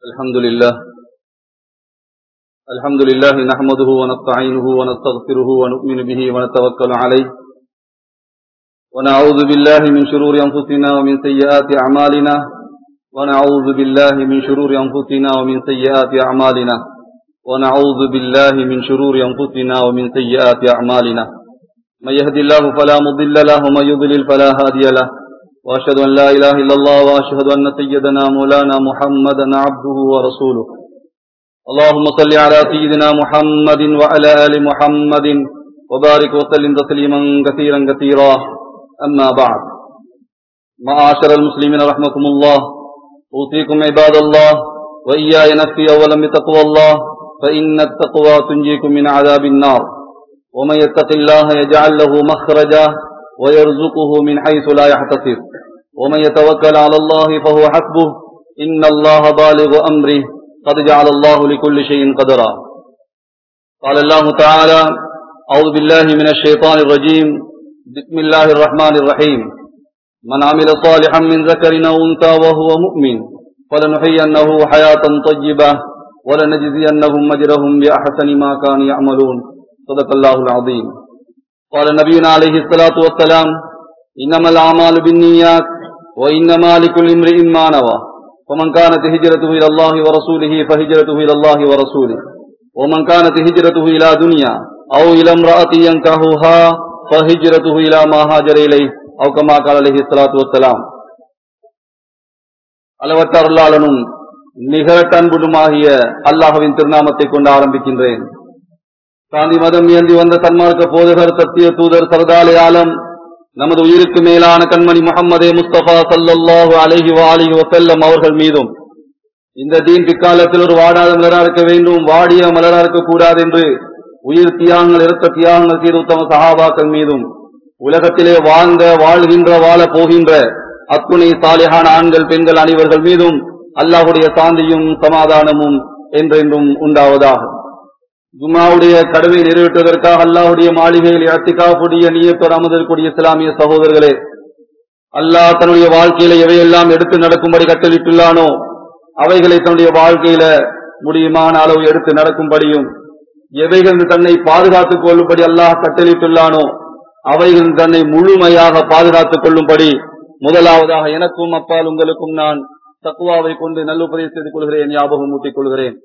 الحمد لله الحمد لله نحمده ونستعينه ونستغفره ونؤمن به ونتوكل عليه ونعوذ بالله من شرور أنفسنا ومن سيئات أعمالنا ونعوذ بالله من شرور أنفسنا ومن سيئات أعمالنا ونعوذ بالله من شرور أنفسنا ومن سيئات أعمالنا من يهد الله فلا مضل له ومن يضلل فلا هادي له وأشهد أن لا إله إلا الله وأشهد أن سيدنا مولانا محمدا عبده ورسوله اللهم صل على سيدنا محمد وعلى آل محمد وبارك وسلم تسليما كثيرا كثيرا أما بعد معاشر المسلمين رحمكم الله أوصيكم عباد الله وإياي نفسي أولا بتقوى الله فإن التقوى تنجيكم من عذاب النار ومن يتق الله يجعل له مخرجا ويرزقه من حيث لا يحتسب ومن يتوكل على الله فهو حسبه إن الله بالغ أمره قد جعل الله لكل شيء قدرا قال الله تعالى أعوذ بالله من الشيطان الرجيم بسم الله الرحمن الرحيم من عمل صالحا من ذكر أو أنثى وهو مؤمن فلنحيينه حياة طيبة ولنجزينهم أجرهم بأحسن ما كانوا يعملون صدق الله العظيم قال نبينا عليه الصلاة والسلام إنما الأعمال بالنيات وإنما لكل امرئ ما نوى ومن كانت هجرته إلى الله ورسوله فهجرته إلى الله ورسوله ومن كانت هجرته إلى دنيا أو إلى امرأة ينكهها فهجرته إلى ما هاجر إليه أو كما قال عليه الصلاة والسلام அளவற்ற அருளாளனும் நிகரட்ட அன்புடுமாகிய அல்லாஹுவின் திருநாமத்தை கொண்டு ஆரம்பிக்கின்றேன் காந்தி மதம் ஏந்தி வந்த சன்மார்க்க போதகர் சத்திய தூதர் சரதாலை ஆலம் நமது உயிருக்கு மேலான கண்மணி முகம்மதே முஸ்தபா சல்லல்லாஹு அலைஹி வாலிஹி வசல்லம் அவர்கள் மீதும் இந்த தீன் பிக்காலத்தில் ஒரு வாடாத மலரா இருக்க வேண்டும் வாடிய மலரா இருக்க கூடாது என்று உயிர் தியாகங்கள் இருக்க தியாகங்கள் செய்த உத்தம சஹாபாக்கள் மீதும் உலகத்திலே வாழ்ந்த வாழ்கின்ற வாழ போகின்ற அத்துணை சாலிகான ஆண்கள் பெண்கள் அனைவர்கள் மீதும் அல்லாஹுடைய சாந்தியும் சமாதானமும் என்றென்றும் உண்டாவதாக ஜும்மாவுடைய கடவை நிறைவேற்றுவதற்காக அல்லாஹுடைய மாளிகையில் அத்திகாப்புடைய நீயத்தோடு அமர்ந்திருக்கூடிய இஸ்லாமிய சகோதரர்களே அல்லாஹ் தன்னுடைய வாழ்க்கையில எவையெல்லாம் எடுத்து நடக்கும்படி கட்டளிட்டுள்ளானோ அவைகளை தன்னுடைய வாழ்க்கையில முடியுமான அளவு எடுத்து நடக்கும்படியும் எவைகள் தன்னை பாதுகாத்துக் கொள்ளும்படி அல்லாஹ் கட்டளிட்டுள்ளானோ அவைகள் தன்னை முழுமையாக பாதுகாத்துக் கொள்ளும்படி முதலாவதாக எனக்கும் அப்பால் உங்களுக்கும் நான் தக்குவாவை கொண்டு நல்லுபதவி செய்து கொள்கிறேன் ஞாபகம் ஊட்டிக் கொள்கிறேன்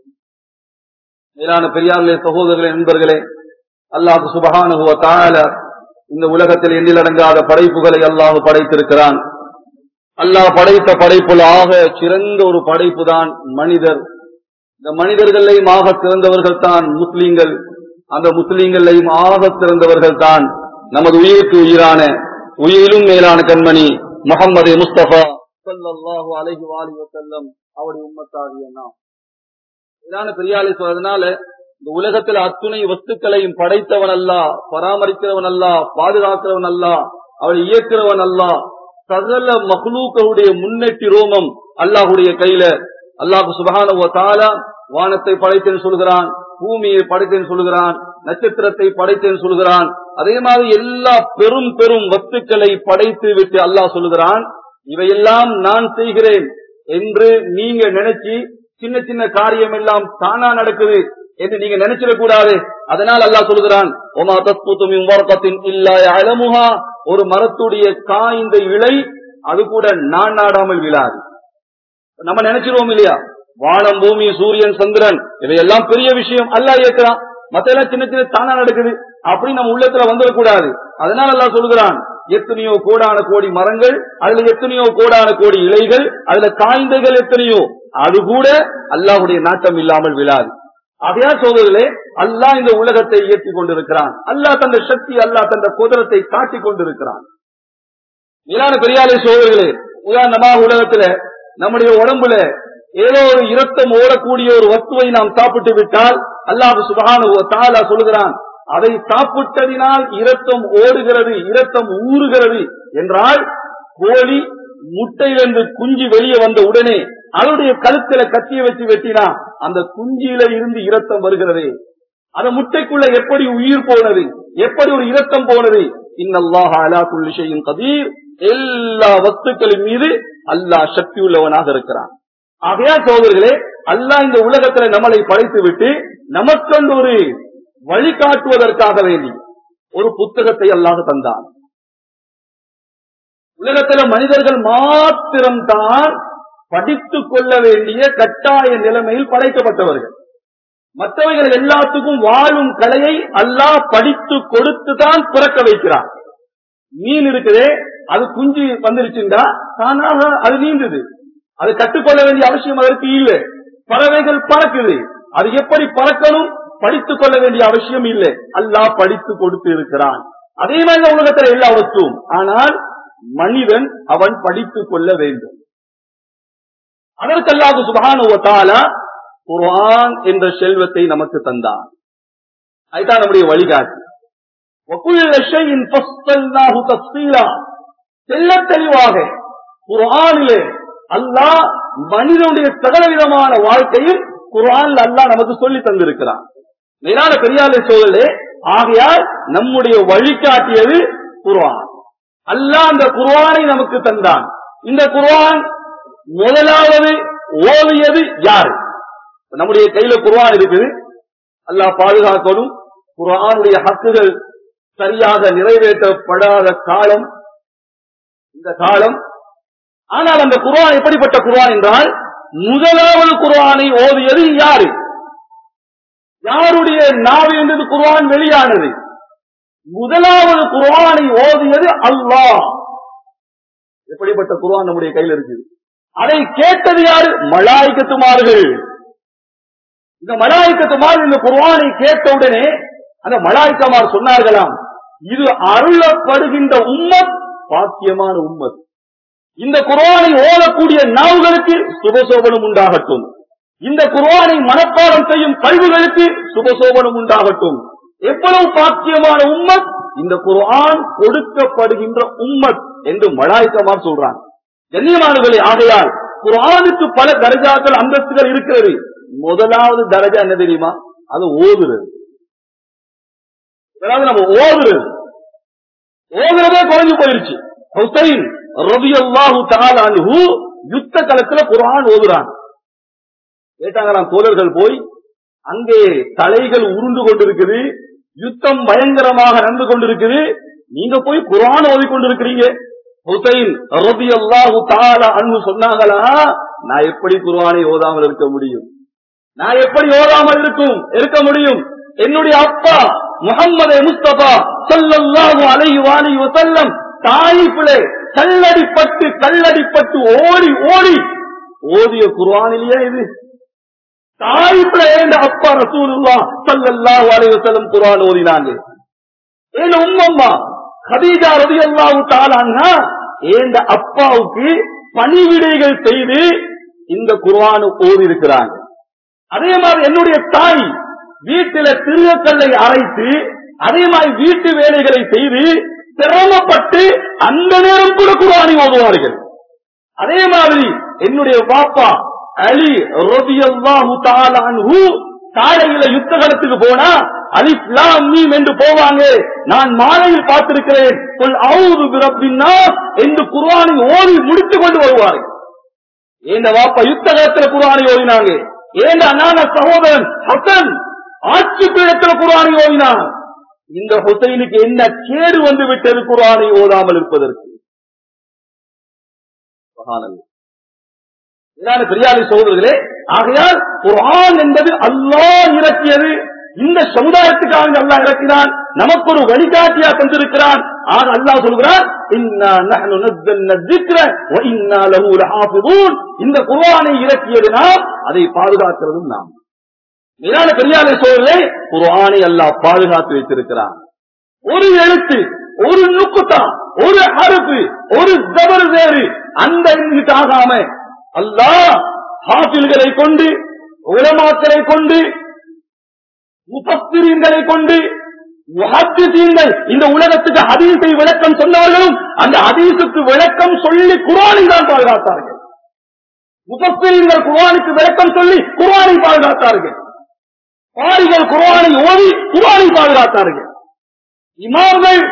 மேலான பெரியார்களே சகோதரர்களே நண்பர்களே அல்லாஹு சுபகானுகுவ தாழ இந்த உலகத்தில் எண்ணிலடங்காத படைப்புகளை அல்லாஹு படைத்திருக்கிறான் அல்லாஹ் படைத்த படைப்புல ஆக சிறந்த ஒரு படைப்பு தான் மனிதர் இந்த மனிதர்களையும் ஆக சிறந்தவர்கள் தான் முஸ்லீம்கள் அந்த முஸ்லீம்களையும் ஆக சிறந்தவர்கள் தான் நமது உயிருக்கு உயிரான உயிரிலும் மேலான கண்மணி முகமது முஸ்தபா சல்லாஹூ அலஹி வாலி வசல்லம் அவருடைய உம்மத்தாகிய நாம் இதான பெரியாலை சொல்றதுனால இந்த உலகத்தில் அத்துணை வஸ்துக்களையும் படைத்தவன் அல்ல பராமரிக்கிறவன் அல்ல பாதுகாக்கிறவன் அல்ல அவளை இயக்கிறவன் அல்ல சகல மஹ்லூக்களுடைய முன்னெட்டி ரோமம் அல்லாஹுடைய கையில அல்லாஹு சுபகான தாலா வானத்தை படைத்தேன் சொல்கிறான் பூமியை படைத்தேன் சொல்கிறான் நட்சத்திரத்தை படைத்தேன் சொல்கிறான் அதே மாதிரி எல்லா பெரும் பெரும் வஸ்துக்களை படைத்து விட்டு அல்லாஹ் சொல்லுகிறான் இவையெல்லாம் நான் செய்கிறேன் என்று நீங்க நினைச்சு சின்ன சின்ன காரியம் எல்லாம் தானா நடக்குது என்று நீங்க நினைச்சிடக் கூடாது அதனால் அல்லாஹ் சொல்கிறான் ஒமா தஸ்புத்தும் வரக்கத்தின் இல்லாய அலமுகா ஒரு மரத்துடைய காய்ந்த இலை அது கூட நான் நாடாமல் விழாது நம்ம நினைச்சிருவோம் இல்லையா வானம் பூமி சூரியன் சந்திரன் இவையெல்லாம் பெரிய விஷயம் அல்லா இயக்குறான் மத்த எல்லாம் சின்ன சின்ன தானா நடக்குது அப்படி நம்ம உள்ளத்துல வந்துடக்கூடாது அதனால எல்லாம் சொல்கிறான் எத்தனையோ கோடான கோடி மரங்கள் அதுல எத்தனையோ கோடான கோடி இலைகள் அதுல காய்ந்தகள் எத்தனையோ அது கூட அல்லாஹுடைய நாட்டம் இல்லாமல் விழாது ஆகையா சோதர்களே அல்லாஹ் இந்த உலகத்தை இயக்கி கொண்டிருக்கிறான் அல்லாஹ் தந்த சக்தி அல்லாஹ் தந்த குதிரத்தை காட்டிக் கொண்டிருக்கிறான் மேலான பெரியாலை சோதர்களே உதாரணமாக உலகத்துல நம்முடைய உடம்புல ஏதோ ஒரு இரத்தம் ஓடக்கூடிய ஒரு வஸ்துவை நாம் சாப்பிட்டு விட்டால் அல்லாஹு சுபகான தாலா சொல்லுகிறான் அதை சாப்பிட்டதினால் இரத்தம் ஓடுகிறது இரத்தம் ஊறுகிறது என்றால் கோழி முட்டையிலிருந்து குஞ்சு வெளியே வந்த உடனே அதனுடைய கழுத்துல கத்திய வச்சு வெட்டினா அந்த குஞ்சியில இருந்து இரத்தம் வருகிறது அந்த முட்டைக்குள்ள எப்படி உயிர் போனது எப்படி ஒரு இரத்தம் போனது இன்னல்லாஹ் அலா குல்லி ஷைஇன் கதீர் எல்லா வஸ்துக்களின் மீது அல்லாஹ் சக்தி உள்ளவனாக இருக்கிறான் ஆகையா சோதர்களே அல்லாஹ் இந்த உலகத்துல நம்மளை படைத்து விட்டு நமக்கென்று ஒரு வழிகாட்டுவதற்காக வேண்டி ஒரு புத்தகத்தை அல்லாஹ் தந்தான் உலகத்துல மனிதர்கள் மாத்திரம்தான் படித்துக் கொள்ள வேண்டிய கட்டாய நிலைமையில் படைக்கப்பட்டவர்கள் மற்றவைகள் எல்லாத்துக்கும் வாழும் கலையை அல்லாஹ் படித்து கொடுத்து தான் பிறக்க வைக்கிறான் மீன் இருக்குதே அது குஞ்சு வந்துருச்சுண்டா தானாக அது நீந்துது அது கற்றுக்கொள்ள வேண்டிய அவசியம் அதற்கு இல்லை பறவைகள் பறக்குது அது எப்படி பறக்கணும் படித்துக் கொள்ள வேண்டிய அவசியம் இல்லை அல்லாஹ் படித்து கொடுத்து இருக்கிறான் அதே மாதிரி இந்த உலகத்தில் எல்லா வஸ்துவும் ஆனால் மனிதன் அவன் படித்துக் கொள்ள வேண்டும் அதற்கல்லாது சுபானுவத்தால குர்ஆன் என்ற செல்வத்தை நமக்கு தந்தான் அதுதான் நம்முடைய வழிகாட்டு وَكُلَّ شَيْءٍ فَصَّلْنَاهُ تَفْصِيلًا தெள்ளத் தெளிவாக குர்ஆனிலே அல்லாஹ் மனிதனுடைய சகல விதமான வாழ்க்கையும் குர்ஆன்ல அல்லாஹ் நமக்கு சொல்லி தந்திருக்கிறான் மேலான பெரியாலே சோழலே ஆகையால் நம்முடைய வழிகாட்டியது குர்ஆன் அல்லாஹ் அந்த குர்ஆனை நமக்கு தந்தான் இந்த குர்ஆன் முதலாவது ஓதியது யாரு நம்முடைய கையில குர்ஆன் இருக்குது அல்லாஹ் பாதுகாக்கணும் குர்ஆனுடைய ஹக்குகள் சரியாக நிறைவேற்றப்படாத காலம் இந்த காலம் ஆனால் அந்த குர்ஆன் எப்படிப்பட்ட குர்ஆன் என்றால் முதலாவது குர்ஆனை ஓதியது யாரு யாருடைய நாவிலிருந்து குர்ஆன் வெளியானது முதலாவது குர்ஆனை ஓதியது அல்லாஹ் எப்படிப்பட்ட குர்ஆன் நம்முடைய கையில் இருக்குது அதை கேட்டது யாரு மலாய்க்கத்துமார்கள் இந்த மலாய்க்கத்துமார் இந்த குர்ஆனை கேட்டவுடனே அந்த மலாய்க்கமார் சொன்னார்களாம் இது அருளப்படுகின்ற உம்மத் பாக்கியமான உம்மத் இந்த குர்ஆனை ஓதக்கூடிய நாவுகளுக்கு சுபசோபனம் உண்டாகட்டும் இந்த குர்ஆனை மனப்பாடம் செய்யும் கல்விகளுக்கு சுபசோபனம் உண்டாகட்டும் எவ்வளவு பாக்கியமான உம்மத் இந்த குர்ஆன் கொடுக்கப்படுகின்ற உம்மத் என்று மலாய்க்கமார் சொல்றாங்க கண்ணியமானவர்களே ஆகையால் குர்ஆனுக்கு பல தரஜாக்கள் அந்தஸ்துகள் இருக்கிறது முதலாவது தரஜா என்ன தெரியுமா அது ஓதுறது அதாவது நம்ம ஓதுறது ஓதுறதே குறைஞ்சு போயிருச்சு ஹுசைன் ரவி அல்லாஹு தாலானு யுத்த களத்துல குரான் ஓதுறான் கேட்டாங்களாம் தோழர்கள் போய் அங்கே தலைகள் உருண்டு கொண்டிருக்குது யுத்தம் பயங்கரமாக நடந்து கொண்டிருக்குது நீங்க போய் குரான் ஓதி கொண்டிருக்கிறீங்க ஹுசைன் ரபி அல்லாஹு தாலா அன்பு சொன்னாங்களா நான் எப்படி குர்ஆனை ஓதாமல் இருக்க முடியும் நான் எப்படி ஓதாமல் இருக்கும் இருக்க முடியும் என்னுடைய அப்பா முகம்மது முஸ்தபா ஸல்லல்லாஹு அலைஹி வாலிஹி வஸல்லம் தாயிஃபிலே கல்லடிப்பட்டு கல்லடிப்பட்டு ஓடி ஓடி ஓதிய குர்ஆனிலேயே இது தாயிஃபிலே என்ற அப்பா ரசூலுல்லாஹ் ஸல்லல்லாஹு அலைஹி வஸல்லம் குர்ஆன் ஓதினாங்க ஏன் உம்மம்மா கதீஜா ரலியல்லாஹு தஆலா அன்ஹா ஏந்த அப்பாவுக்கு பணிவிடைகள் செய்து இந்த குர்ஆன் ஓதி இருக்கிறாங்க அதே மாதிரி என்னுடைய தாய் வீட்டில திருகக்கல்லை அரைத்து அதே மாதிரி வீட்டு வேலைகளை செய்து சிரமப்பட்டு அந்த நேரம் கூட குர்ஆனை ஓதுவார்கள் அதே மாதிரி என்னுடைய பாப்பா அலி ரபியல்லாஹு தஆலா அன்ஹு காலையில யுத்த களத்துக்கு போனா அலிஃப் லாம் மீம் என்று போவாங்க நான் மாலையில் பார்த்திருக்கிறேன் கொல் அவுது பிரப்பின்னா என்று குர்ஆனை ஓதி முடித்துக் கொண்டு வருவார்கள் ஏந்த வாப்பா யுத்த களத்துல குர்ஆனை ஓதினாங்க ஏந்த அண்ணான சகோதரன் ஹசன் ஆட்சி பீடத்துல குர்ஆனை ஓதினான் இந்த ஹுசைனுக்கு என்ன கேடு வந்து விட்டது குர்ஆனை ஓதாமல் இருப்பதற்கு சுப்ஹானல்லாஹ். இதான பெரியாரி சகோதரர்களே ஆகையால் குர்ஆன் என்பது அல்லாஹ் இறக்கியது இந்த சமுதாயத்துக்காக அல்லாஹ் இறக்கினான் நமக்கு ஒரு வழிகாட்டியா தந்திருக்கிறான் ஆக அல்லாஹ் சொல்கிறான் இன்னா நஹ்னு நஸ்ஸல்னா الذِّكْرَ وَإِنَّا لَهُ لَحَافِظُونَ இந்த குர்ஆனை இறக்கியது நாம் அதை பாதுகாக்கிறதும் நாம் மேலான பெரியாரை சோழர்களே குர்ஆனை அல்லாஹ் பாதுகாத்து வைத்திருக்கிறான் ஒரு எழுத்து ஒரு நுக்குத்தா ஒரு அறுப்பு ஒரு ஜபர் வேறு அந்த எண்ணிட்டு ஆகாம அல்லாஹ் ஹாஃபில்களை கொண்டு உலமாக்களை கொண்டு முபஸ்திரீன்களை கொண்டு முஹத்திசீன்கள் இந்த உலகத்துக்கு ஹதீஸை விளக்கம் சொன்னவர்களும் அந்த ஹதீஸுக்கு விளக்கம் சொல்லி குர்ஆனை தான் பாதுகாத்தார்கள் முபஸ்திரீன்கள் குர்ஆனுக்கு விளக்கம் சொல்லி குர்ஆனை பாதுகாத்தார்கள் பாரிகள் குர்ஆனை ஓதி குர்ஆனை பாதுகாத்தார்கள் இமாம்கள்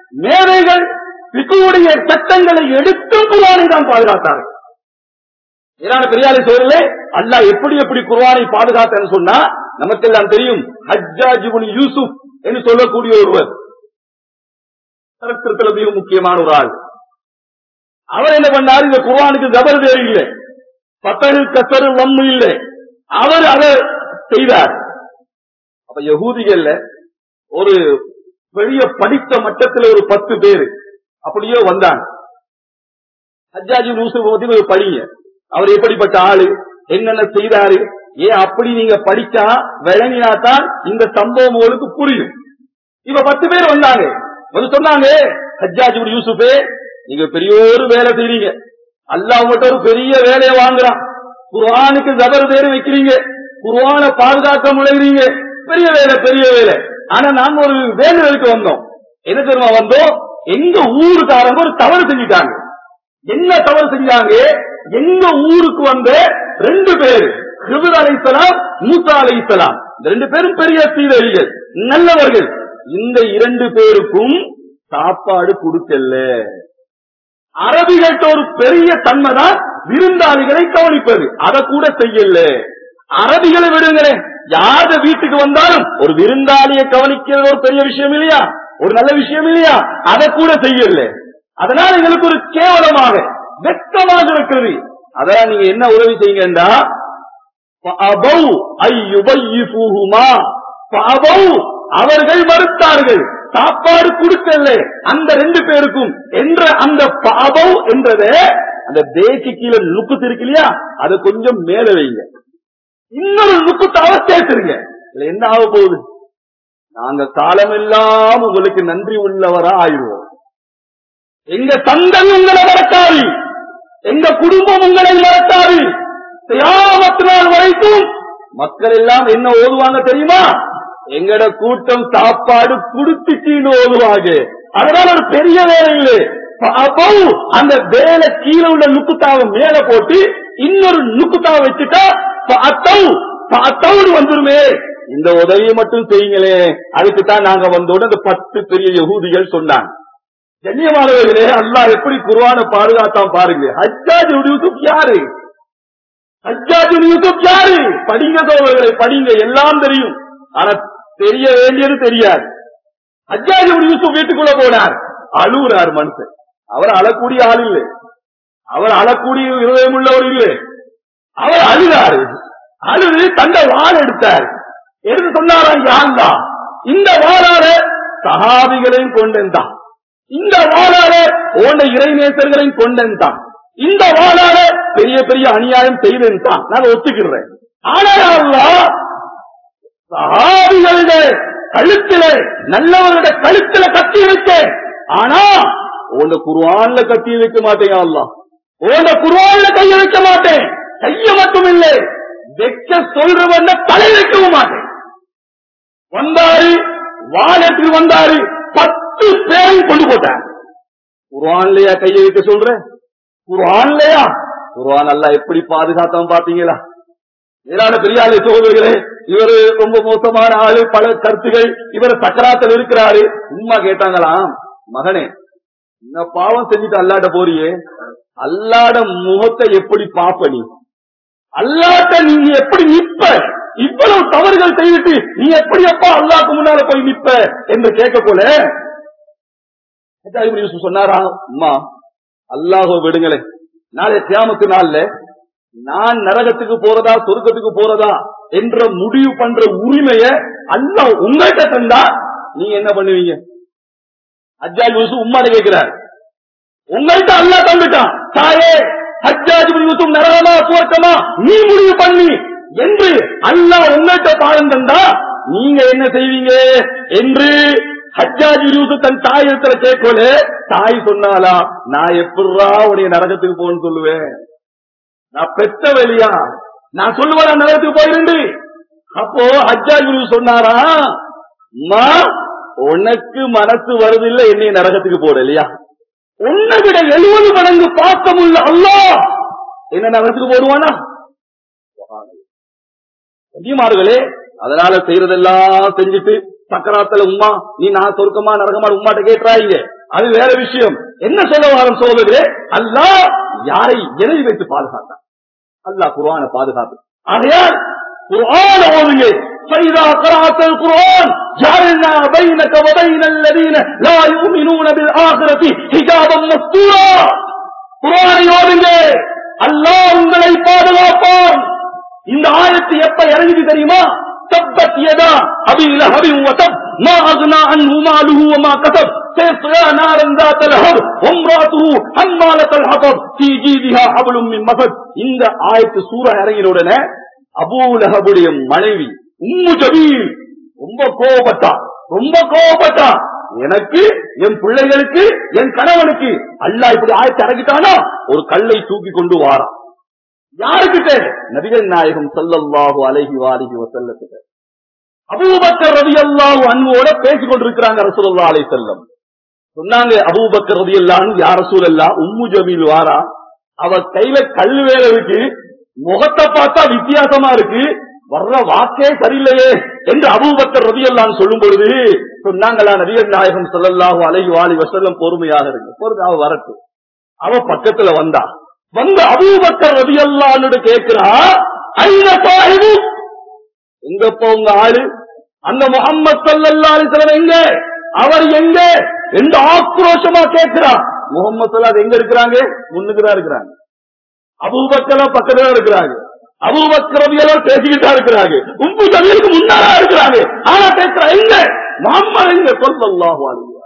மேதைகள் பிக்குடைய சட்டங்களை எடுத்து குர்ஆனை தான் பாதுகாத்தார்கள் ஏன்னா பெரியாலை சோழல அல்லாஹ் எப்படி எப்படி குர்ஆனை பாதுகாத்தன்னு சொன்னா நமக்கெல்லாம் தெரியும் ஹஜ்ஜாஜ் இப்னு யூசுப் என்று சொல்லக்கூடிய ஒருவர் சரித்திரத்தில் மிக முக்கியமான ஒரு ஆள் அவர் என்ன பண்ணாரு இந்த குர்ஆனுக்கு ஜபர் தேவை இல்லை பத்தரு கசரு வம்மு இல்லை அவர் அதை செய்தார் அப்ப யகூதிகள்ல ஒரு பெரிய படித்த மட்டத்தில் ஒரு பத்து பேர் அப்படியே வந்தாங்க ஹஜ்ஜாஜி யூசுப் பத்தி ஒரு படிங்க அவர் எப்படிப்பட்ட ஆளு என்னென்ன செய்தாரு ஏன் அப்படி நீங்க படிச்சா விளங்கினாதான் இந்த சம்பவம் உங்களுக்கு புரியும் இப்ப பத்து பேர் வந்தாங்க வந்து சொன்னாங்க ஹஜ்ஜாஜி யூசுஃபே நீங்க பெரிய ஒரு வேலை செய்றீங்க அல்லாஹ் உங்கள்கிட்ட ஒரு பெரிய வேலையை வாங்குறான் குர்ஆனுக்கு ஜபர் பேர் வைக்கிறீங்க குர்ஆனை பாதுகாக்க முளைகிறீங்க பெரிய வேலை பெரிய வேலை ஆனா நாங்க ஒரு வேண்டுதலுக்கு வந்தோம் என்ன தெரியுமா வந்தோம் எங்க ஊருக்காரங்க ஒரு தவறு செஞ்சுட்டாங்க என்ன தவறு செஞ்சாங்க எங்க ஊருக்கு வந்த ரெண்டு பேர் ஹிபர் அலைசலாம் மூசா அலைசலாம் இந்த ரெண்டு பேரும் பெரிய சீதழிகள் நல்லவர்கள் இந்த இரண்டு பேருக்கும் சாப்பாடு கொடுக்கல அரபிகள்கிட்ட ஒரு பெரிய தன்மை தான் விருந்தாளிகளை கவனிப்பது அதை கூட செய்யல அரபிகளை விடுங்களேன் யார வீட்டுக்கு வந்தாலும் ஒரு விருந்தாளியை கவனிக்கிறது ஒரு பெரிய விஷயம் இல்லையா ஒரு நல்ல விஷயம் இல்லையா அதை கூட செய்யல அதனால எங்களுக்கு ஒரு கேவலமாக வெட்கமாக இருக்கிறது அதெல்லாம் நீங்க என்ன உதவி செய்யுங்கண்டா فَأَبَوْا أَن يُضَيِّفُوهُمَا فَأَبَوْا அவர்கள் மறுத்தார்கள் சாப்பாடு கொடுக்கல அந்த ரெண்டு பேருக்கும் என்ற அந்த பாபவ் என்றத அந்த தேக்கு கீழே நுக்குத்து இருக்கு இல்லையா அதை கொஞ்சம் மேல வைங்க இன்னொரு நுக்குத்தாவ சேர்த்துருங்க இதுல என்ன ஆக போகுது நாங்க காலமெல்லாம் உங்களுக்கு நன்றி உள்ளவரா ஆயிடுவோம் எங்க தந்தன் உங்களை மறக்காது எங்க குடும்பம் உங்களை மறக்காது தியாமத்து நாள் வரைக்கும் மக்கள் எல்லாம் என்ன ஓதுவாங்க தெரியுமா எங்கட கூட்டம் சாப்பாடு குடுத்துச்சின்னு ஓதுவாங்க அதனால ஒரு பெரிய வேலை இல்லை அப்போ அந்த வேலை கீழே உள்ள நுக்குத்தாவை மேல போட்டு இன்னொரு நுக்குத்தாவை வச்சுட்டா அத்தவு அத்தவுடு வந்துருமே இந்த உதவியை மட்டும் செய்யுங்களே அதுக்கு தான் நாங்க வந்தோட அந்த பத்து பெரிய யகூதிகள் சொன்னாங்க கண்ணியமானவர்களே அல்லாஹ் எப்படி குர்ஆனை பாதுகாத்தான் பாருங்க ஹஜ்ஜாஜ் யூசுப் யாரு ஹஜ்ஜாஜ் யூசுப் யாரு படிங்க சோழர்களை படிங்க எல்லாம் தெரியும் ஆனா தெரிய வேண்டியது தெரியாது ஹஜ்ஜாஜ் யூசுப் வீட்டுக்குள்ள போனார் அழுகுறார் மனுஷன் அவர் அழக்கூடிய ஆள் இல்லை அவர் அழக்கூடிய இருதயம் உள்ளவர் இல்லை அவர் அழுதாரு அழுது தந்த வாள் எடுத்தார் எடுத்து சொன்னாரா யாழ்லா இந்த வாழால சகாபிகளையும் கொண்டென்றான் இந்த வாழால ஓண்ட இறைநேசர்களையும் கொண்டென்றான் இந்த வாழால பெரிய பெரிய அநியாயம் செய்தேன்தான் நான் ஒத்துக்கிறேன் ஆனா அல்லாஹ் சஹாபிகளுடைய கழுத்தில நல்லவருடைய கழுத்தில கத்தி வைத்தேன் ஆனா உன்னை குர்ஆன்ல கத்தி வைக்க மாட்டேன் அல்லா உன்னை குர்ஆன்ல கைய வைக்க மாட்டேன் கைய மட்டும் இல்லை வைக்க சொல்றவன் தலை வைக்கவும் மாட்டேன் வந்தாரு வானத்துக்கு வந்தாரு பத்து பேரையும் கொண்டு போட்டார் குர்ஆன்லயா கைய வைக்க சொல்ற குர்ஆன்லயா குர்ஆன் அல்லாஹ் எப்படி பாதுகாத்தான் பாத்தீங்களா மேலான பெரியாளை சோதர்களே இவரு ரொம்ப மோசமான ஆளு பல கருத்துகள் இவர் சக்கராத்தில் இருக்கிறாரு உண்மை கேட்டாங்களாம் மகனே இந்த பாவம் செஞ்சுட்டு அல்லாட்ட போறியே அல்லாட முகத்தை எப்படி பாப்ப நீ அல்லாட்ட நீ எப்படி நிப்ப இவ்வளவு தவறுகள் செய்துட்டு நீ எப்படி அப்பா அல்லாக்கு முன்னால போய் நிப்ப என்று கேட்க போல ஹஜ்ஜாஜ் இப்னு யூசுப் சொன்னாரா அம்மா அல்லாஹோ விடுங்களே நாளை தியாமத்து நாள்ல நான் நரகத்துக்கு போறதா சொர்க்கத்துக்கு போறதா என்ற முடிவு பண்ற உரிமைய அல்லாஹ் உங்கள்கிட்ட தந்தா நீங்க என்ன பண்ணுவீங்க ஹஜ்ஜாஜ் யூசுப் உம்மாட கேட்கிறார் உங்கள்கிட்ட அல்லாஹ் தந்துட்டான் தாயே ஹஜ்ஜாஜ் இப்னு யூசுப் நரகமா சுவர்க்கமா நீ முடிவு பண்ணி என்று அல்லாஹ் உங்கள்கிட்ட பாடம் தந்தா நீங்க என்ன செய்வீங்க என்று ஹஜ்ஜாஜ் யூசுப் தன் தாய் இடத்துல கேட்கல தாய் சொன்னாலா நான் எப்படா உடைய நரகத்துக்கு போன்னு சொல்லுவேன் நான் பெத்த வெளியா நான் சொல்லுவேன் நான் நரகத்துக்கு போயிருந்து அப்போ ஹஜ்ஜாஜ் குரு சொன்னாரா அம்மா உனக்கு மனசு வருதில்லை என்னை நரகத்துக்கு போட இல்லையா உன்னை விட எழுபது மடங்கு பாசமுள்ள அல்லாஹ் என்ன நரகத்துக்கு போடுவானா கண்ணியமார்களே அதனால செய்யறதெல்லாம் செஞ்சுட்டு சக்கராத்துல உமா நீ நான் சொர்க்கமா நரகமா உமாட்ட கேட்டுறாங்க அது வேற விஷயம் என்ன சொல்ல வாரம் சோதரே அல்லாஹ் யாரை எதை வைத்து பாதுகாத்தான் அல்லாஹ் குர்ஆனை பாதுகாப்பு ஆகையால் குர்ஆன் ஓதுங்க فإذا قرأت القرآن جعلنا بينك وبين الذين لا يؤمنون بالآخرة حجابا مستورا குர்ஆனை ஓதுங்க அல்லாஹ் உங்களை பாதுகாப்பான் இந்த ஆயத்து எப்ப இறங்குது தெரியுமா تبت يدا أبي لهب وتب ما أغنى عنه ماله وما كسب سيصلى نارا ذات لهب وامرأته حمالة الحطب في جيدها حبل من مسد இந்த ஆயத்து சூரா இறங்கின உடனே அபூ லஹபுடைய மனைவி உம்மு ஜபீல் ரொம்ப கோபப்பட்டா ரொம்ப கோபப்பட்டா எனக்கு என் பிள்ளைகளுக்கு என் கணவனுக்கு அல்லாஹ் இப்படி ஆயத்தை இறங்கிட்டானா ஒரு கல்லை தூக்கி கொண்டு வாரான் யாருக்கிட்ட நபிகள் நாயகம் ஸல்லல்லாஹு அலைஹி வாலிஹி வஸல்லத்துக்கு அபூபக்கர் ரலியல்லாஹு அன்வோட பேசிக் கொண்டிருக்கிறாங்க ரசூலுல்லாஹி அலைஹி வஸல்லம் சொன்னாங்க அபூபக்கர் ரலியல்லாஹு அன்ஹு யா ரசூலல்லாஹ் உம்மு ஜமீல் வாரா அவ கையில கல் வேற இருக்கு முகத்தை பார்த்தா வித்தியாசமா இருக்கு வர்ற வாக்கே சரியில்லையே என்று அபூபக்கர் ரலியல்லாஹு சொல்லும் பொழுது சொன்னாங்களா நபிகள் நாயகம் ஸல்லல்லாஹு அலைஹி வாலிஹி வஸல்லம் பொறுமையாக இருக்கு பொறுமை அவ வரட்டும் அவ பக்கத்துல வந்தா வந்து அபூபக்கர் ரலியல்லாஹு கேக்குறா ஐன சாஹிபு எங்கப்பா உங்க ஆளு அந்த முகம்மது சல்லல்லாஹு அலைஹி வஸல்லம் எங்க அவர் எங்க என்று ஆக்ரோஷமா கேட்கிறா முகமது சல்லாத் எங்க இருக்கிறாங்க முன்னுக்கு தான் இருக்கிறாங்க அபூபக்கர் பக்கத்துல தான் இருக்கிறாங்க அபூபக்கர் ரலியல்லாஹு பேசிக்கிட்டு தான் இருக்கிறாங்க உம்மு ஜமீலுக்கு முன்னால இருக்கிறாங்க ஆனா கேட்கிறா எங்க முகம்மது எங்க ஸல்லல்லாஹு அலைஹி வஸல்லம்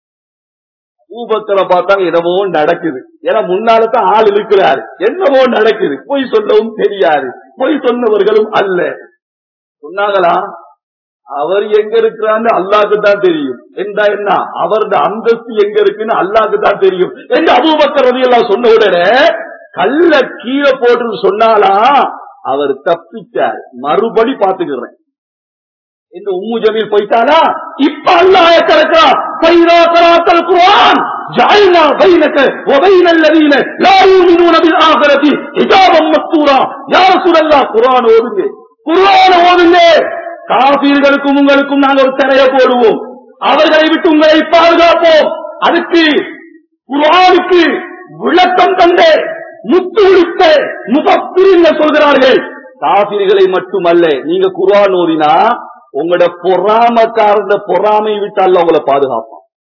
பூபக்கரை பார்த்தாங்க என்னமோ நடக்குது ஏன்னா முன்னாலதான் ஆள் இருக்கிறாரு என்னமோ நடக்குது பொய் சொல்லவும் தெரியாது பொய் சொன்னவர்களும் அல்ல சொன்னாங்களா அவர் எங்க இருக்கிறான்னு அல்லாஹ்க்கு தான் தெரியும் என்றா என்ன அவரது அந்தஸ்து எங்க இருக்குன்னு அல்லாஹ்க்கு தான் தெரியும் என்று அபூபக்கர் ரலியல்லாஹு சொன்ன உடனே கல்ல கீழே போட்டு சொன்னாலா அவர் தப்பிச்சார் மறுபடி பாத்துக்கிறேன் இந்த உம்மு ஜமீல் போயிட்டாரா இப்ப அல்லாஹ் திறக்கிறா فإذا قرأت القرآن جعلنا بينك وبين الذين لا يؤمنون بالآخرة حجابا مستورا يا رسول الله குர்ஆன் ஓதுங்க குர்ஆன் ஓதுங்க காபீர்களுக்கும் உங்களுக்கும் நாங்கள் ஒரு திரைய போடுவோம் அவர்களை விட்டு உங்களை பாதுகாப்போம் அதுக்கு குர்ஆனுக்கு விளக்கம் தந்தே முத்து விழித்த முபத்திரிங்க சொல்கிறார்கள் காபிர்களை மட்டுமல்ல நீங்க குர்ஆன் ஓதினா உங்களோட பொறாமக்காரந்த பொறாமை விட்டு அல்ல உங்களை பாதுகாப்பான்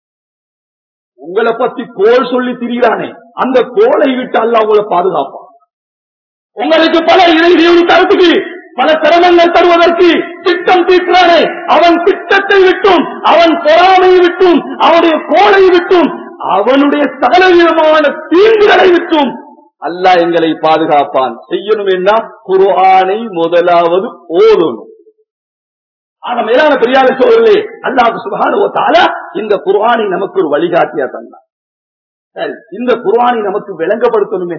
உங்களை பத்தி கோல் சொல்லி திரிகிறானே அந்த கோலை விட்டு அல்ல உங்களை பாதுகாப்பான் உங்களுக்கு பல இடைவெளி தரத்துக்கு பல சிரமங்கள் தருவதற்கு திட்டம் தீர்க்கிறானே அவன் திட்டத்தை விட்டும் அவன் பொறாமையை விட்டும் அவனுடைய கோலை விட்டும் அவனுடைய சகல விதமான தீங்குகளை விட்டும் அல்லாஹ் எங்களை பாதுகாப்பான் செய்யணும் என்ன குர்ஆனை முதலாவது ஓதணும் ஆக மேலான பெரியார சோழர்களே அல்லாஹ் சுபகான இந்த குர்ஆனை நமக்கு ஒரு வழிகாட்டியா தந்தான் சரி இந்த குர்ஆனை நமக்கு விளங்கப்படுத்தணுமே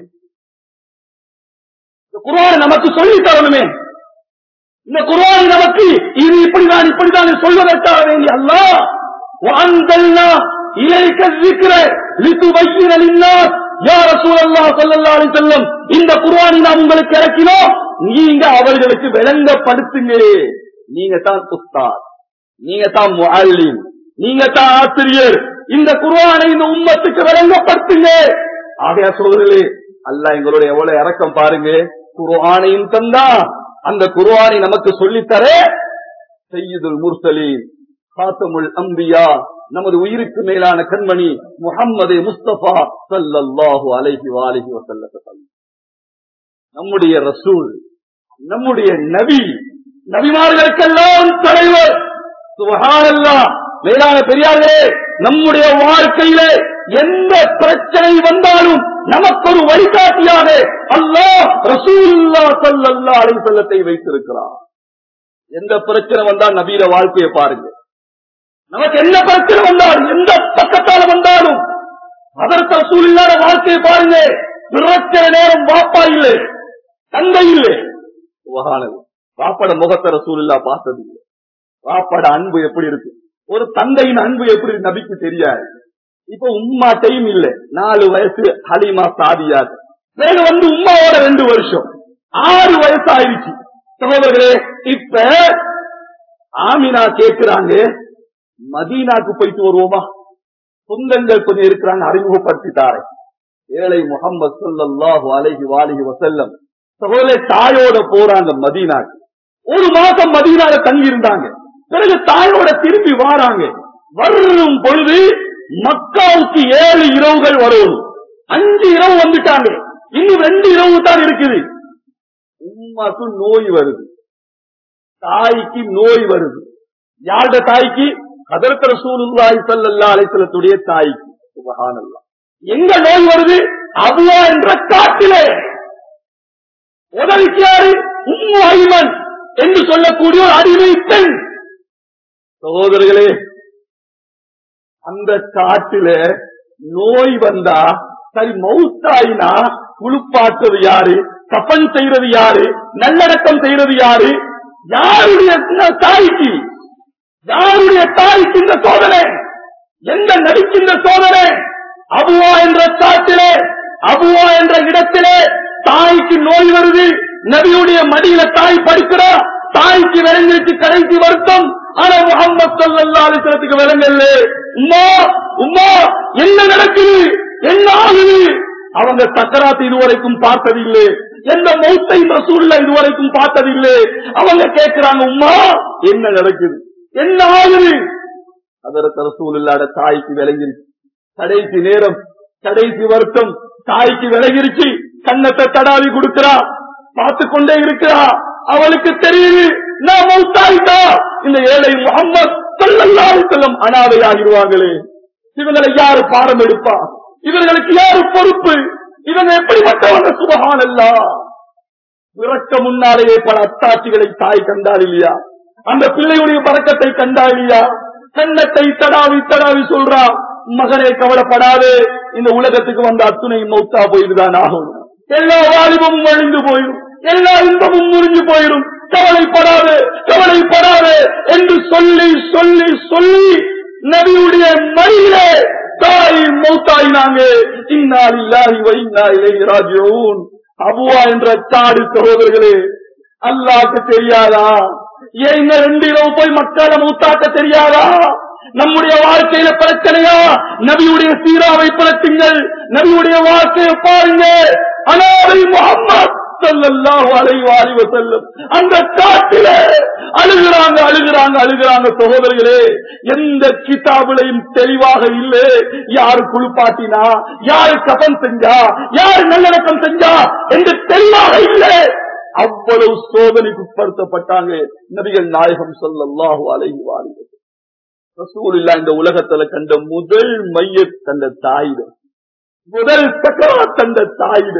இந்த குர்ஆனை நமக்கு சொல்லி தரணுமே இந்த குர்ஆனை நமக்கு இது இப்படிதான் இப்படிதான் சொல்வதற்காக வேண்டி அல்லாஹ் وأنزلنا إليك الذكر لتبين للناس يا رسول الله صلى الله عليه وسلم இந்த குர்ஆனை நாம் உங்களுக்கு இறக்கினோம் நீங்க அவர்களுக்கு விளங்கப்படுத்துங்க நீங்க தான் உஸ்தாத் நீங்க தான் முஅல்லிம் நீங்க தான் ஆசிரியர் இந்த குர்ஆனை இந்த உம்மத்துக்கு விளங்கப்படுத்துங்க ஆகையா சொல்றீங்களே அல்லாஹ் எங்களோட எவ்வளவு இறக்கம் பாருங்க குர்ஆனையும் தந்தா அந்த குர்ஆனை நமக்கு சொல்லித்தர சையீதுல் முர்சலீன் காத்தமுல் அம்பியா நமது உயிருக்கு மேலான கண்மணி முஹம்மது முஸ்தபா ஸல்லல்லாஹு அலைஹி வாலிஹி வஸல்லம் நம்முடைய ரசூல் நம்முடைய நபி நபிமார்களுக்கெல்லாம் தலைவர் சுபஹானல்லாஹ் மேலான பெரியார்களே நம்முடைய வாழ்க்கையிலே எந்த பிரச்சனை வந்தாலும் நமக்கு ஒரு வழிகாட்டியாக அல்லாஹ் ரசூலுல்லா ஸல்லல்லாஹு அலைஹி வஸல்லத்தை வைத்திருக்கிறார் எந்த பிரச்சனை வந்தால் நபியில வாழ்க்கையை பாருங்க நமக்கு என்ன பிரச்சனை வந்தாலும் எந்த பக்கத்தால வந்தாலும் அதற்கு ரசூல் இல்லாத வாழ்க்கையை பாருங்க பிரச்சனை நேரம் வாப்பா இல்லை தந்தை இல்லை சுபஹானல்லாஹ் வாப்பட முகத்தை ரசூல் இல்லா பார்த்தது இல்லை வாப்பட அன்பு எப்படி இருக்கு ஒரு தந்தையின் அன்பு எப்படி இருக்கு நபிக்கு தெரியாது இப்ப உம்மாட்டையும் இல்ல நாலு வயசு ஹலிமா சாதியாது வேறு வந்து உம்மாவோட ரெண்டு வருஷம் ஆறு வயசு ஆயிடுச்சு சகோதரர்களே இப்ப ஆமினா கேட்கிறாங்க மதீனாக்கு போயிட்டு வருவோமா சொந்தங்கள் கொஞ்சம் இருக்கிறாங்க அறிமுகப்படுத்திட்டாரே ஏழை முகமது ஸல்லல்லாஹு அலைஹி வாலிஹி வஸல்லம் சகோதர தாயோட போறாங்க மதீனாக்கு ஒரு மாசம் மதீனால தங்கி இருந்தாங்க பிறகு தாயோட திரும்பி வாராங்க வரும் பொழுது மக்காவுக்கு ஏழு இரவுகள் வரும் அஞ்சு இரவு வந்துட்டாங்க இன்னும் ரெண்டு இரவு தான் இருக்குது உம்மாக்கு நோய் வருது தாய்க்கு நோய் வருது யாருடைய தாய்க்கு அதற்கு ரசூலுல்லாஹி ஸல்லல்லாஹு அலைஹி வஸல்லத்துடைய தாய்க்கு சுப்ஹானல்லாஹ் எங்க நோய் வருது அபுவா என்ற காட்டிலே உதவிக்கு யாரு உம்மு ஐமன் என்று சொல்லக்கூடிய ஒரு அடிமை பெண் சகோதரர்களே அந்த காட்டில நோய் வந்தா சரி மவுத்தாயினா குளிப்பாட்டுறது யாரு கப்பன் செய்யறது யாரு நல்லடக்கம் செய்யறது யாரு யாருடைய தாய்க்கு யாருடைய தாய்க்கு இந்த சோதனை எந்த நடிக்கின்ற சோதனை அபுவா என்ற காட்டிலே அபுவா என்ற இடத்திலே தாய்க்கு நோய் வருது நபியுடைய மடியில தாய் படுக்கிறா தாய்க்கு விளங்கிருக்கு கடைசி வருத்தம் ஆனா முகமது சல்லா அலிசலத்துக்கு விளங்கல்ல உம்மா உம்மா என்ன நடக்குது என்ன ஆகுது அவங்க சக்கராத்து இதுவரைக்கும் பார்த்ததில்லை எந்த மௌத்தை ரசூல்ல இதுவரைக்கும் பார்த்ததில்லை அவங்க கேட்கிறாங்க உம்மா என்ன நடக்குது என்ன ஆகுது அதற்கு ரசூல் இல்லாத தாய்க்கு விளங்கிருச்சு கடைசி நேரம் கடைசி வருத்தம் தாய்க்கு விலகிருச்சு கண்ணத்தை தடாவி கொடுக்கிறா பார்த்து கொண்டே இருக்கிறா அவளுக்கு தெரியுது நான் மௌத்தாயிட்டா இந்த ஏழை முகம்மது சல்லல்லாஹு செல்லம் அனாதை ஆகிடுவாங்களே இவங்களை யாரு பாடம் எடுப்பா இவர்களுக்கு யாரு பொறுப்பு இவங்க எப்படிப்பட்டவங்க சுபகான் அல்லா பிறக்க முன்னாலேயே பல அத்தாட்சிகளை தாய் கண்டாள் இல்லையா அந்த பிள்ளையுடைய பறக்கத்தை கண்டா இல்லையா கண்ணத்தை தடாவி தடாவி சொல்றா மகனே கவலைப்படாதே இந்த உலகத்துக்கு வந்த அத்துணை மௌத்தா போயிருதான் ஆகும் எல்லா வாலிபமும் அழிந்து போயிடும் எல்லா இன்பமும் முறிஞ்சு போயிடும் கவலைப்படாது கவலைப்படாது என்று சொல்லி சொல்லி சொல்லி நபியுடைய மடியிலே தாய் மௌத்தாயினாங்க இன்னால் இல்லாஹி வைனா இலை ராஜோன் அபுவா என்ற தாடு சகோதரர்களே அல்லாக்கு தெரியாதா ஏன் இந்த ரெண்டு இரவு போய் மக்களை மூத்தாக்க தெரியாதா நம்முடைய வாழ்க்கையில பிரச்சனையா நபியுடைய சீராவை பழத்துங்கள் நபியுடைய வாழ்க்கையை பாருங்க அனாதை முகம்மது ஸல்லல்லாஹு அலைஹி வஆலிஹி வஸல்லம் அந்த காட்டிலே அழுகிறாங்க அழுகிறாங்க அழுகிறாங்க சகோதரர்களே எந்த கிதாபிலையும் தெளிவாக இல்லை யாரு குளிப்பாட்டினா யாரு கபன் செஞ்சா யாரு நல்லடக்கம் செஞ்சா என்று தெளிவாக இல்லை அவ்வளவு சோதனைக்கு உட்படுத்தப்பட்டாங்க நபிகள் நாயகம் ஸல்லல்லாஹு அலைஹி வஆலிஹி வஸல்லம் ரசூலுல்லா இந்த உலகத்துல கண்ட முதல் மைய தந்த தாயிட முதல் சக்கரா தந்த தாயிட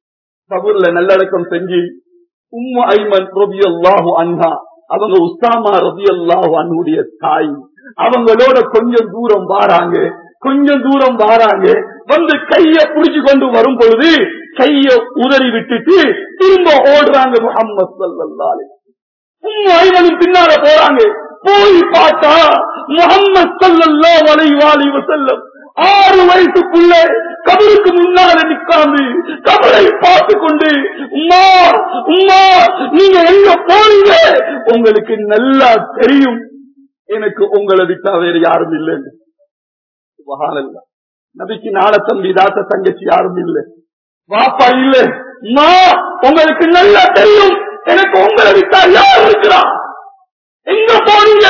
கபூர்ல நல்லடக்கம் செஞ்சு உம்மு ஐமன் ரபி அல்லாஹு அன்ஹா அவங்க உஸ்தாமா ரபி அல்லாஹு அன்னுடைய தாய் அவங்களோட கொஞ்சம் தூரம் வாராங்க கொஞ்சம் தூரம் வாராங்க வந்து கைய புடிச்சு கொண்டு வரும் பொழுது கைய உதறி விட்டுட்டு திரும்ப ஓடுறாங்க முகம்மது சல்லல்லாஹு அலைஹி உம்மு ஐமனும் பின்னால போறாங்க போய் பார்த்தா முகம்மது சல்லல்லாஹு அலைஹி வாலி வஸல்லம் ஆறு வயசுக்குள்ள கபருக்கு முன்னால நிக்காந்து கபரை பார்த்து கொண்டு உம்மா உம்மா நீங்க எங்க போறீங்க உங்களுக்கு நல்லா தெரியும் எனக்கு உங்களை விட்டா வேற யாரும் இல்லைன்னு சுபஹானல்லாஹ். நபிக்கு நாள தம்பி தாத்த தங்கச்சி யாரும் இல்லை வாப்பா இல்ல அம்மா உங்களுக்கு நல்லா தெரியும் எனக்கு உங்களை விட்டா யார் இருக்கிறா எங்க போறீங்க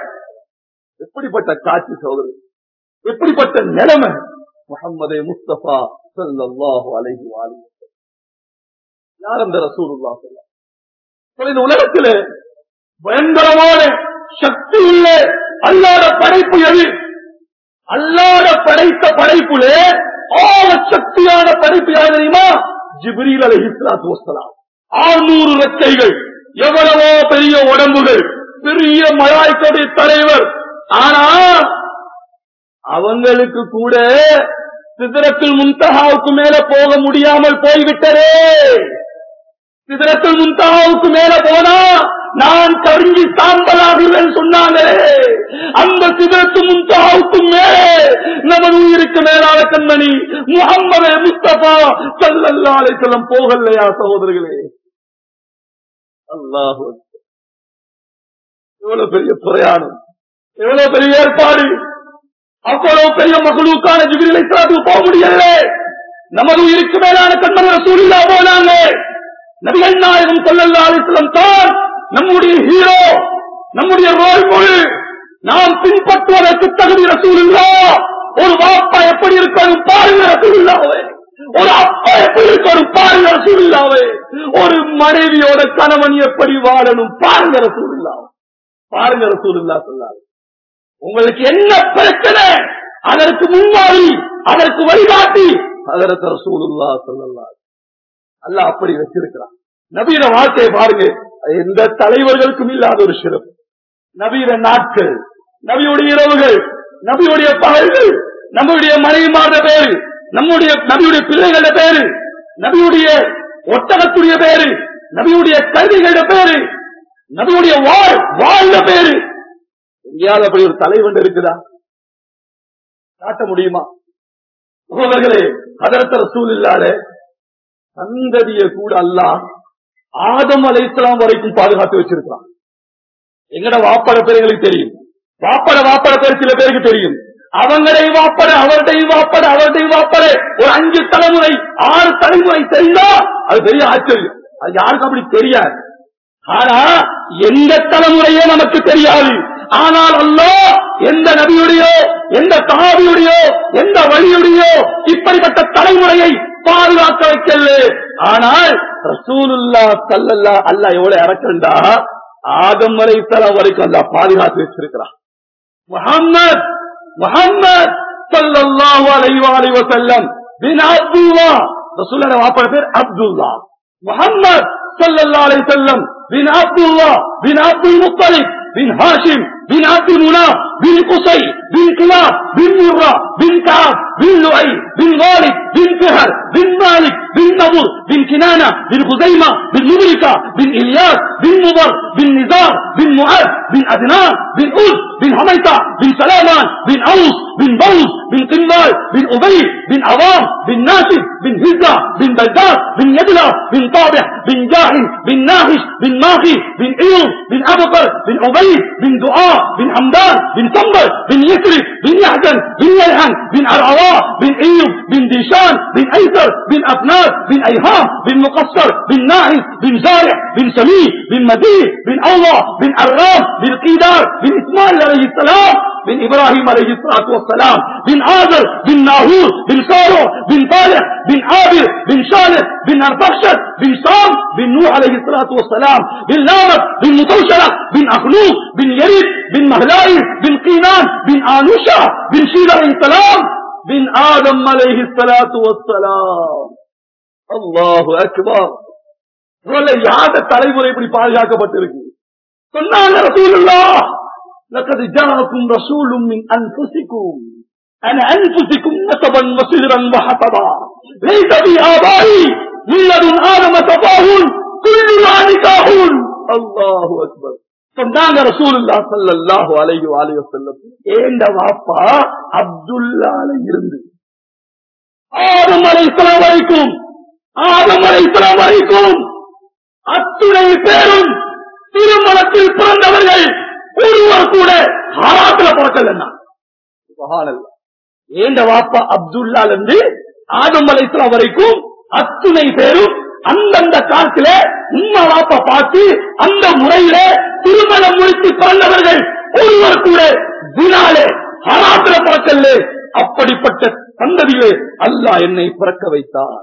எப்படிப்பட்ட காட்சி சோதரி எப்படிப்பட்ட நிலைமை முகம்மதே முஸ்தபா ஸல்லல்லாஹு அலைஹி வஸல்லம் யார் அந்த ரசூலுல்லாஹ் ஸல்லல்லாஹு அலைஹி வஸல்லம்? இந்த உலகத்திலே பயங்கரமான சக்தி உள்ள அல்லாத படைப்பு எது அல்லாத படைத்த படைப்புலே ஆக சக்தியான படைப்பு யார் தெரியுமா ஜிப்ரீல் அலைஹிஸ்ஸலாத்து வஸ்ஸலாம் ஆறுநூறு ரெக்கைகள் எவ்வளவோ பெரிய உடம்புகள் பெரிய மலாய்க்கடைய தலைவர் ஆனா அவங்களுக்கு கூட சிதறத்தில் முன்தகாவுக்கு மேல போக முடியாமல் போய்விட்டதே சிதறத்தில் முன்தகாவுக்கு மேல போனா நான் கருங்கி சாம்பலாகிறேன் சொன்னாங்களே அந்த சிதறத்து முன்தகாவுக்கு மேலே நமது உயிருக்கு மேலான கண்மணி முகம்மது முஸ்தபா சல்லல்லா அலைஹிஸ்ஸலாம் போகலையா சகோதரர்களே அல்லாஹ் எவ்வளவு பெரிய பிரயாணம் எவ்வளவு பெரிய ஏற்பாடு அவ்வளவு பெரிய மகளுக்கான ஜிபிரிலை சாத்து போக முடியல நமது உயிருக்கு மேலான கண்மணி ரசூலில்லா போனாங்க நபிகள் நாயகம் ஸல்லல்லாஹு அலைஹி வஸல்லம் தான் நம்முடைய ஹீரோ நம்முடைய ரோல் மாடல் நாம் பின்பற்றுவதற்கு தகுதி ரசூலுல்லா ஒரு வாப்பா எப்படி இருக்கணும் பாருங்க ரசூலுல்லாவே ஒரு அப்பா எப்படி இருக்கணும் பாருங்க ரசூலுல்லாவே ஒரு மனைவியோட கணவன் எப்படி வாழணும் பாருங்க ரசூலுல்லா பாருங்க ரசூலுல்லா சொல்லாரு உங்களுக்கு என்ன பிரச்சனை அதற்கு முன்மாறி அதற்கு வழிகாட்டி அதற்கு ரசூலுல்லா சொல்லலாம் அல்லாஹ் அப்படி வச்சிருக்கிறான் நவீன வாழ்க்கையை பாருங்க எந்த தலைவர்களுக்கும் இல்லாத ஒரு சிறப்பு நவீன நாட்கள் நபியுடைய இரவுகள் நபியுடைய பகல்கள் நம்முடைய மனைவிமார பேரு நம்முடைய நபியுடைய பிள்ளைகள பேரு நபியுடைய ஒட்டகத்துடைய பேரு நபியுடைய கல்விகள பேரு நபியுடைய வாழ் வாழ்ந்த பேரு எங்கேயாவது அப்படி ஒரு தலைவன் இருக்குதா காட்ட முடியுமா சகோதரர்களே அதரத்த ரசூல் இல்லாத சந்ததிய கூட அல்லாஹ் ஆதம் அலைஹிஸ்ஸலாம் வரைக்கும் பாதுகாத்து வச்சிருக்கிறான் எங்கட வாப்பட பேர்களுக்கு தெரியும் வாப்பட வாப்பட பேர் சில பேருக்கு தெரியும் அவங்களை வாப்பட அவருடைய வாப்பட அவருடைய வாப்பட ஒரு அஞ்சு தலைமுறை ஆறு தலைமுறை தெரிந்தா அது பெரிய ஆச்சரியம் அது யாருக்கும் அப்படி தெரியாது ஆனா எந்த தலைமுறையே நமக்கு தெரியாது ஆனால் அல்லாஹ் எந்த நபியுடையோ எந்த சஹாபியுடையோ எந்த வழியுடையோ இப்படிப்பட்ட தலைமுறையை பாதுகாக்க வைக்கல ஆனால் ரசூலுல்லா சல்லல்லா அல்லா எவ்வளவு இறக்கண்டா ஆதம் வரைத்தலம் வரைக்கும் அல்லா பாதுகாத்து வச்சிருக்கிறான் முஹம்மத் முஹம்மத் ஸல்லல்லாஹு அலைஹி வஸல்லம் வஸல்லம் பின் அப்துல்லா ரசூலுல்லாஹ் வாப்பட பேர் அப்துல்லா முஹம்மத் ஸல்லல்லாஹு அலைஹி வஸல்லம் பின் அப்துல்லா பின் அப்துல் முத்தலிப் பின் ஹாஷிம் بن عبد المناف بن قصي بن كلاب بن مرة بن كعب بن لؤي بن غالب بن فهر بن مالك بن نضر بن كنانة بن خزيمة بن مدركة بن إلياس بن مضر بن نزار بن معاذ بن أدنان بن أوس بن حميطة بن سلامان بن أوس بن بوز بن قنبال بن أبي بن عوام بن ناسب بن هزة بن بلداد بن يدلة بن طابح بن جاهل بن ناهش بن ماخي بن إيوب بن أبقر بن عبيد بن دعاء بن حمدان بن صنبر بن يسرف بن يحزن بن يلحن بن عرعواء بن ايوب بن ديشان بن ايسر بن افناس بن ايهام بن مقصر بن ناعس بن زارع بن سمي بن مدين بن الله بن عرام بن قيدار بن اسماعيل عليه السلام بن ابراهيم عليه الصلاه والسلام بن عازر بن ناهور بن سارو بن طالح بن عابر بن شالح بن ارفخشد بن سام بن نوح عليه الصلاه والسلام بن لامت بن متوشرة بن اخنوق بن يريد بن مهلاي بن قينان بن آنوشا بن شير عليه السلام بن آدم عليه الصلاة والسلام الله أكبر இவங்கள யாத தலைமுறை இப்படி பாதுகாக்கப்பட்டிருக்கு சொன்னாங்க ரசூலுல்லாஹ் لقد جاءكم رسول من انفسكم انا انفسكم نسبا وسهرا وحسبا ليس بي ابائي من لدن ادم تفاهل كل نكاحون الله اكبر சொன்னாங்க ரசூலுல்லா ஸல்லல்லாஹு அலைஹி வஆலிஹி வஸல்லம் ஏண்ட வாப்பா அப்துல்லால இருந்து ஆதம் அலைஹிஸ்ஸலாம் வரைக்கும் ஆதம் அலைஹிஸ்ஸலாம் வரைக்கும் அத்துணை பேரும் திருமணத்தில் பிறந்தவர்கள் ஒருவர் கூட ஹராத்துல பிறக்கலன்னா சுபஹானல்லாஹ் ஏண்ட வாப்பா அப்துல்லால இருந்து ஆதம் அலைஹிஸ்ஸலாம் வரைக்கும் அத்துணை பேரும் அந்தந்த காலத்துல உம்மா வாப்பா பார்த்து அந்த முறையில திருமணம் முடித்து பிறந்தவர்கள் ஒருவர் கூட தினாலே ஹராத்திர பிறக்கல்ல அப்படிப்பட்ட சந்ததியிலே அல்லாஹ் என்னை பிறக்க வைத்தான்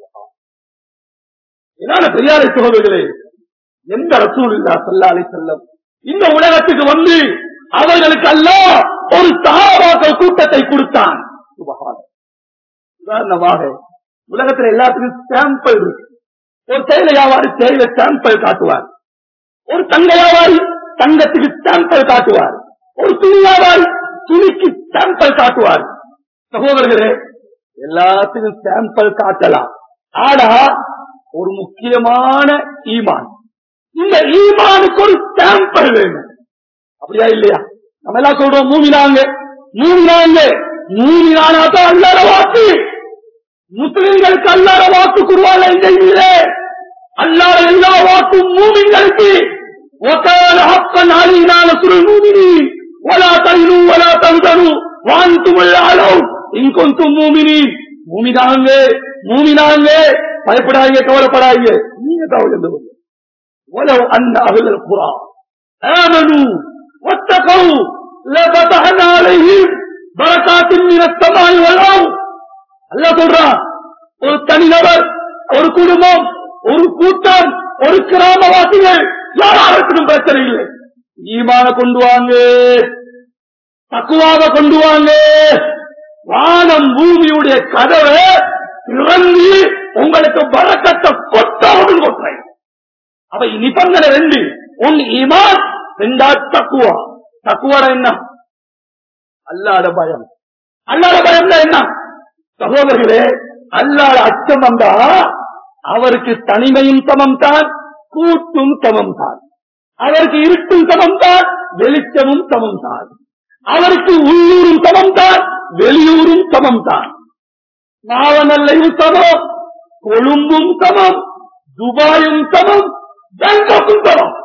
என்னால பெரியாரை சகோதரர்களே எந்த ரசூல் இல்லா சல்லாலை செல்லம் இந்த உலகத்துக்கு வந்து அவர்களுக்கு அல்லாஹ் ஒரு சகாபாக்கள் கூட்டத்தை கொடுத்தான் சுபஹான் உதாரணமாக உலகத்துல எல்லாத்துக்கும் சாம்பிள் இருக்கு ஒரு தேயிலை வியாபாரி தேயிலை சாம்பிள் காட்டுவார் ஒரு தங்க வியாபாரி தங்கத்துக்கு சாம்பிள் காட்டுவார் ஒரு துணி வியாபாரி துணிக்கு சாம்பிள் காட்டுவார் சகோதரர்களே எல்லாத்துக்கும் சாம்பிள் காட்டலாம் ஆனா ஒரு முக்கியமான ஈமான் இந்த ஈமானுக்கு ஒரு சாம்பிள் வேணும் அப்படியா இல்லையா நம்ம எல்லாம் சொல்றோம் மூமினாங்க மூமினாங்க மூமினானா தான் அல்லாத வாக்கு முஸ்லிம்களுக்கு அல்லாத வாக்கு குருவால இல்லை அல்லாத எல்லா வாக்கும் மூமின்களுக்கு وكان حقا علينا نصر المؤمنين ولا تهنوا ولا تهزنوا وانتم الاعلون ان كنتم مؤمنين மூமினாங்க மூமினாங்க பயப்படாதீங்க கவலைப்படாதீங்க நீங்க கவலை ولو أن أهل القرى آمنوا واتقوا لفتحنا عليهم بركات من السماء والأرض அல்லாஹ் சொல்றான் ஒரு தனிநபர் ஒரு குடும்பம் ஒரு கூட்டம் ஒரு கிராமவாசிகள் யாராருக்கும் பிரச்சனை இல்லை ஈமான கொண்டு வாங்க தக்குவாக கொண்டு வாங்க வானம் பூமியுடைய கதவை திறந்து உங்களுக்கு வரக்கத்தை கொட்டாமல் கொட்டுறேன் அவை நிபந்தனை ரெண்டு ஒன்னு ஈமான் ரெண்டா தக்குவா தக்குவாட என்ன அல்லாத பயம் அல்லாத பயம்னா என்ன சகோதரர்களே அல்லாத அச்சம் வந்தா அவருக்கு தனிமையும் சமம் தான் கூட்டும் சமம் தான் அவருக்கு இருட்டும் சமம் தான் வெளிச்சமும் சமம் தான் அவருக்கு உள்ளூரும் சமம் தான் வெளியூரும் சமம் தான் நாவநல்லையும் சமம் கொழும்பும் சமம் துபாயும் சமம் பேங்காக்கும் சமம்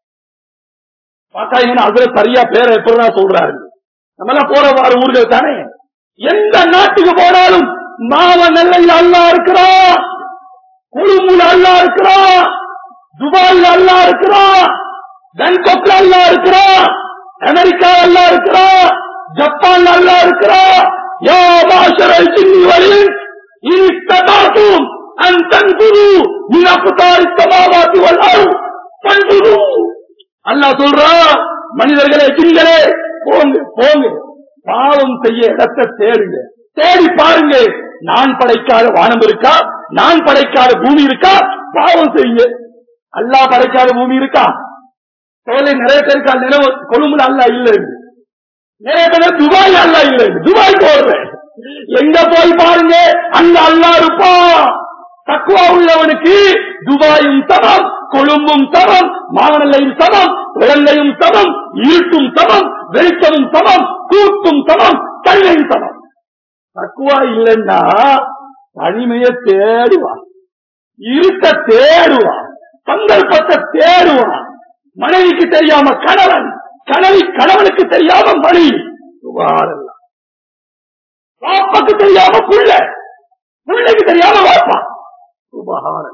பார்த்தா இவன் அதுல சரியா பேரை எப்படிதான் சொல்றாரு நம்மளாம் போற வார ஊர்கள் தானே எந்த நாட்டுக்கு போனாலும் மாவ நெல்லையில் அல்லா இருக்கிறா கொழும்புல அல்லா இருக்கிறா துபாயில அல்லா இருக்கிறா பேங்காக்ல அல்லா இருக்கிறா அமெரிக்கா அல்லா இருக்கிறா ஜப்பான் அல்லா இருக்கிறா யா மாஷரை சின்னி வழியில் இனித்ததாக்கும் அன் தன்புரு மினப்புதாரி சமாவாதி வல்லாரு தன்புரு அல்லாஹ் சொல்றா மனிதர்களே சிங்களே போங்க போங்க பாவம் செய்ய இடத்தை தேடுங்க தேடி பாருங்க நான் படைக்காத வானம் இருக்கா நான் படைக்காத பூமி இருக்கா பாவம் செய்யுங்க அல்லாஹ் படைக்காத பூமி இருக்கா தோலை நிறைய பேருக்கு அந்த நிலவு கொழும்புல அல்ல இல்லை நிறைய பேர் துபாய் அல்ல இல்லை துபாய் போடுறேன் எங்க போய் பாருங்க அங்க அல்லா இருப்பா தக்குவா உள்ளவனுக்கு துபாயும் சமம் கொழும்பும் சமம் மாவனல்லையும் சமம் இலங்கையும் சமம் இருட்டும் சமம் வெளிச்சமும் சமம் கூட்டும் சமம் தன்னையும் சமம் தக்குவா இல்லைன்னா தனிமையை தேடுவான் இருக்க தேடுவான் சந்தர்ப்பத்தை தேடுவான் மனைவிக்கு தெரியாம கணவன் கணவி கணவனுக்கு தெரியாம மனைவி சுகாரல்ல பாப்பாக்கு தெரியாம புள்ள பிள்ளைக்கு தெரியாம வாப்பா சுபகாரம்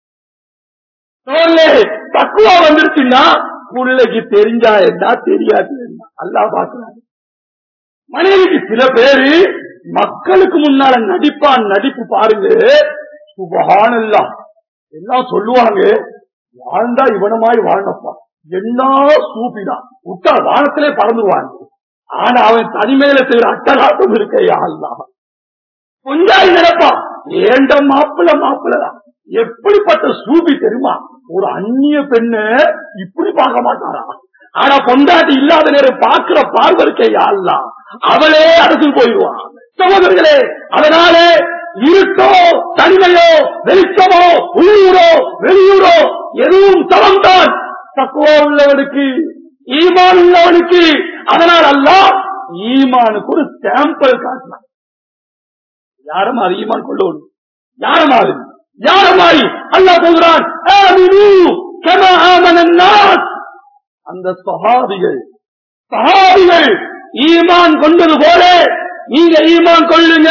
தக்குவா வந்துருச்சுன்னா பிள்ளைக்கு தெரிஞ்சா என்ன தெரியாது என்ன அல்லா பாக்குறாங்க மனைவிக்கு சில பேரு மக்களுக்கு முன்னால நடிப்பான் நடிப்பு பாருங்க சுபகானல்லாம் எல்லாம் சொல்லுவாங்க வாழ்ந்தா இவனமாய் வாழ்ந்தப்பா என்ன சூப்பிதான் விட்டா வானத்திலே பறந்துருவாங்க ஆனா அவன் தனிமையில செய்யற அட்டகாட்டம் இருக்கையா அல்லா கொஞ்சாய் நினைப்பான் ஏண்ட மாப்பிள்ள மாப்பிள்ளதான் எப்படிப்பட்ட சூபி தெரியுமா ஒரு அந்நிய பெண்ணு இப்படி பார்க்க மாட்டாரா ஆனா பொண்டாட்டி இல்லாத நேரம் பார்க்கிற பார்வை இருக்கையா அல்லா அவளே அரசு போயிடுவான் சகோதரர்களே அதனால இருட்டோ தனிமையோ வெளிச்சமோ உள்ளூரோ வெளியூரோ எதுவும் சமம்தான் தக்குவா உள்ளவனுக்கு ஈமான் உள்ளவனுக்கு அதனால் அல்ல ஈமானுக்கு ஒரு சாம்பிள் காட்டினான் யாரும் அது ஈமான் கொள்ளணும் யாரமாறு யாரமாறி அல்லா சொல்கிறான் ஆமினு கமா ஆமனன் நாஸ். அந்த சஹாபிகள் சஹாபிகள் ஈமான் கொண்டது போல நீங்க ஈமான் கொள்ளுங்க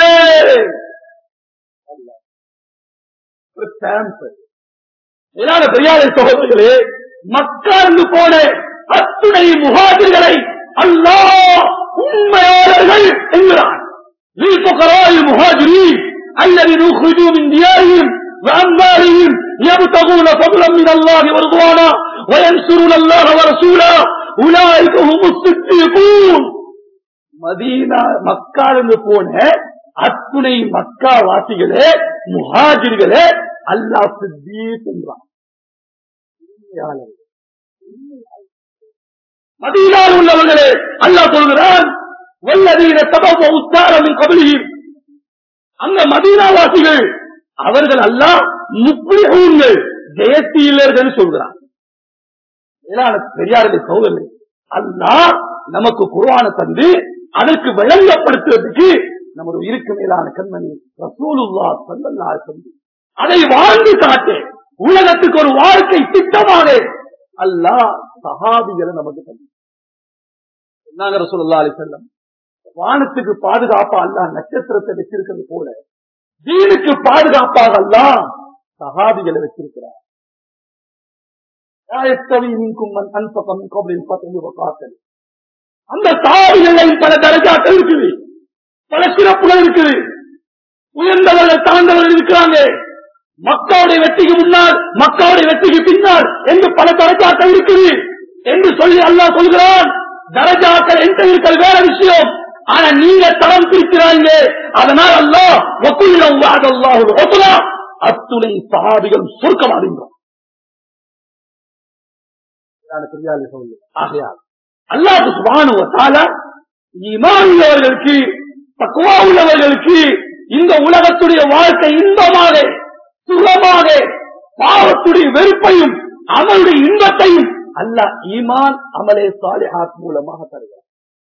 ஒரு சாம்பிள் இதான பெரியாரை சகோதரர்களே மக்கார்ந்து போன அத்துணை முகாஜர்களை அல்லாஹ் உண்மையாளர்கள் என்கிறான் للفقراء المهاجرين الذين اخرجوا من ديارهم واموالهم يبتغون فضلا من الله ورضوانا وينصرون الله ورسوله اولئك هم الصديقون மதீனா மக்காலிருந்து போன அத்துணை மக்கா வாசிகளே முஹாஜிர்களே அல்லாஹ் சித்தீக் என்றான் உண்மையாளர்கள். மதீனாவில் உள்ளவர்களே அல்லாஹ் சொல்கிறான் வல்லதீன தபவ உத்தாரமின் கபலியும் அந்த மதீனாவாசிகள் அவர்கள் அல்லாஹ் முப்ளிஹூன்கள் ஜெயசீலர்கள் சொல்கிறான் மேலான பெரியார்கள் சோதனை அல்லாஹ் நமக்கு குர்ஆனை தந்து அதற்கு விளங்கப்படுத்துவதற்கு நமது உயிருக்கு மேலான கண்மணி ரசூலுல்லா ஸல்லல்லாஹு அலைஹி வஸல்லம் அதை வாழ்ந்து காட்டு உலகத்துக்கு ஒரு வாழ்க்கை திட்டமாக அல்லாஹ் சஹாபிகளை நமக்கு தந்து என்னங்க ரசூலுல்லாஹி அலைஹி வஸல்லம் வானத்துக்கு பாதுகாப்பா அல்லாஹ் நட்சத்திரத்தை வச்சிருக்கிறது போல தீனுக்கு பாதுகாப்பாக அல்லாஹ் சஹாபிகளை வச்சிருக்கிறார் لا يستوي منكم من أنفق من قبل الفتح وقاتل அந்த சாவிகளில் பல தரஜாக்கள் இருக்குது பல சிறப்புகள் இருக்குது உயர்ந்தவர்கள் தாழ்ந்தவர்கள் இருக்கிறாங்க மக்களுடைய வெற்றிக்கு முன்னால் மக்களுடைய வெற்றிக்கு பின்னால் என்று பல தரஜாக்கள் இருக்குது என்று சொல்லி அல்லாஹ் சொல்கிறான் தரஜாக்கள் என்ற இருக்கிறது வேற விஷயம் ஆனா நீங்க தரம் பிரிக்கிறாங்க அதனால் அல்லாஹ் ஒப்புள்ளம் அல்லாஹ் ஒப்புலா அத்துணை சஹாபிகள் சுருக்கமாடுகிறோம் ஆகையால் அல்லாஹ் சுபானுவ தாலா ஈமான் உள்ளவர்களுக்கு தக்குவா உள்ளவர்களுக்கு இந்த உலகத்துடைய வாழ்க்கை இன்பமாக சுகமாக பாவத்துடைய வெறுப்பையும் அமலுடைய இன்பத்தையும் அல்லாஹ் ஈமான் அமலே சாலிஹாத் மூலமாக தருகிறார்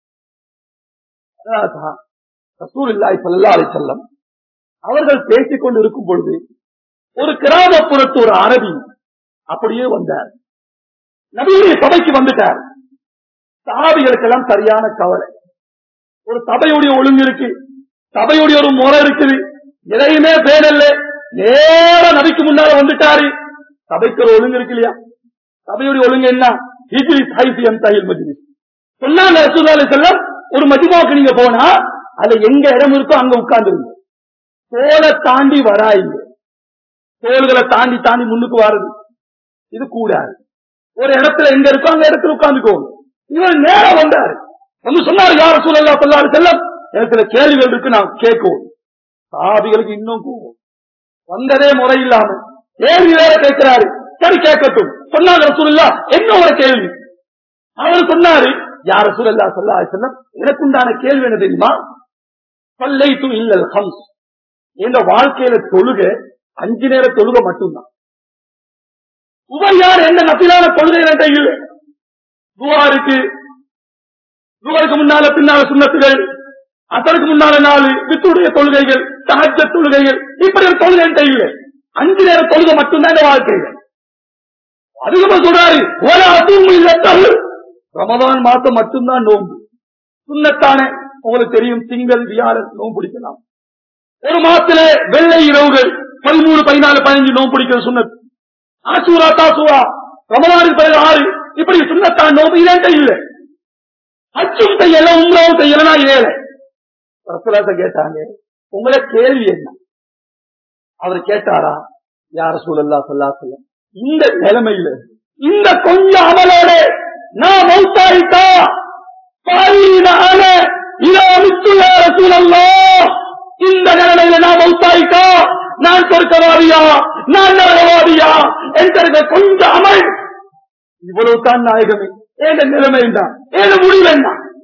அதனால்தான் ரசூலுல்லாஹி ஸல்லல்லாஹு அலைஹி வஸல்லம் அவர்கள் பேசிக் கொண்டு இருக்கும் பொழுது ஒரு கிராமப்புறத்து ஒரு அரபி அப்படியே வந்தார் நபியுடைய சபைக்கு வந்துட்டார் சஹாபிகளுக்கெல்லாம் சரியான கவலை ஒரு சபையுடைய ஒழுங்கு இருக்கு சபையுடைய ஒரு முறை இருக்குது எதையுமே பேரல்ல நேர நபிக்கு முன்னால வந்துட்டாரு சபைக்கு ஒரு ஒழுங்கு இருக்கு இல்லையா சபையுடைய ஒழுங்கு என்ன ஹிஜ்ரி சாய்சி எம் தாயில் மஜ்லிஸ் சொன்னாங்க ரசூலுல்லாஹி செல்லம் ஒரு மஜ்மாவுக்கு நீங்க போனா அதுல எங்க இடம் இருக்கோ அங்க உட்கார்ந்துருங்க தோலை தாண்டி வராயிங்க தோள்களை தாண்டி தாண்டி முன்னுக்கு வாருது இது கூடாது ஒரு இடத்துல எங்க இருக்கோ அந்த இடத்துல உட்கார்ந்துக்கோங்க இவர் நேரம் வந்தாரு வந்து சொன்னாரு யார சூழல்லா சொல்லாரு செல்லம் எனக்கு சில கேள்விகள் இருக்கு நான் கேட்கும் சாபிகளுக்கு இன்னும் கோவம் வந்ததே முறை இல்லாம கேள்வி வேற கேட்கிறாரு சரி கேட்கட்டும் சொன்னாங்க ரசூலுல்லா என்ன ஒரு கேள்வி அவர் சொன்னாரு யார சூழல்லா சொல்லா செல்லம் எனக்கு உண்டான கேள்வி என்ன தெரியுமா பல்லைத்து இல்லல் ஹம்ஸ் என்ற வாழ்க்கையில தொழுக அஞ்சு நேர தொழுக மட்டும்தான் உபயார் என்ன நபிலான தொழுகை என்ற இல்லை துவா இருக்கு துவாருக்கு முன்னால பின்னால சுண்ணத்துகள் அதற்கு முன்னால நாலு வித்துடைய தொழுகைகள் சகஜ தொழுகைகள் இப்படி ஒரு தொழுகை என்ற இல்லை அஞ்சு நேர தொழுகை மட்டும்தான் இந்த வாழ்க்கைகள் அதிகமா சொல்றாரு ஒரு அதுவும் இல்லை தள்ளு ரமதான் மாசம் மட்டும்தான் நோன்பு சுண்ணத்தானே உங்களுக்கு தெரியும் திங்கள் வியாழன் நோன்பு பிடிக்கலாம் ஒரு மாசத்துல வெள்ளை இரவுகள் பதிமூணு பதினாலு பதினஞ்சு நோன்பு பிடிக்கிற சுண்ணத் ஆசூரா தாசூரா ரமலானுக்கு பிறகு ஆறு இப்படி சுண்ணத்தான் நோம்பு இரண்டே இல்லை அச்சும் செய்யல உங்களாவும் செய்யலனா ஏழை ரசலாச கேட்டாங்க உங்களை கேள்வி என்ன அவர் கேட்டாரா யார சூழல்லா சொல்லா சொல்ல இந்த நிலைமையில இந்த கொஞ்சம் அமலோட நான் மௌத்தாயிட்டா பாயினால இலாமித்துள்ள சூழல்லா இந்த நிலைமையில நான் மௌத்தாயிட்டா நான் சொர்க்கவாதியா நான் நரகவாதியா என்ற கொஞ்சம் அமல் இவ்வளவு தான் நாயகமே ஏத நிலைமை தான் ஏத முடிவு என்ன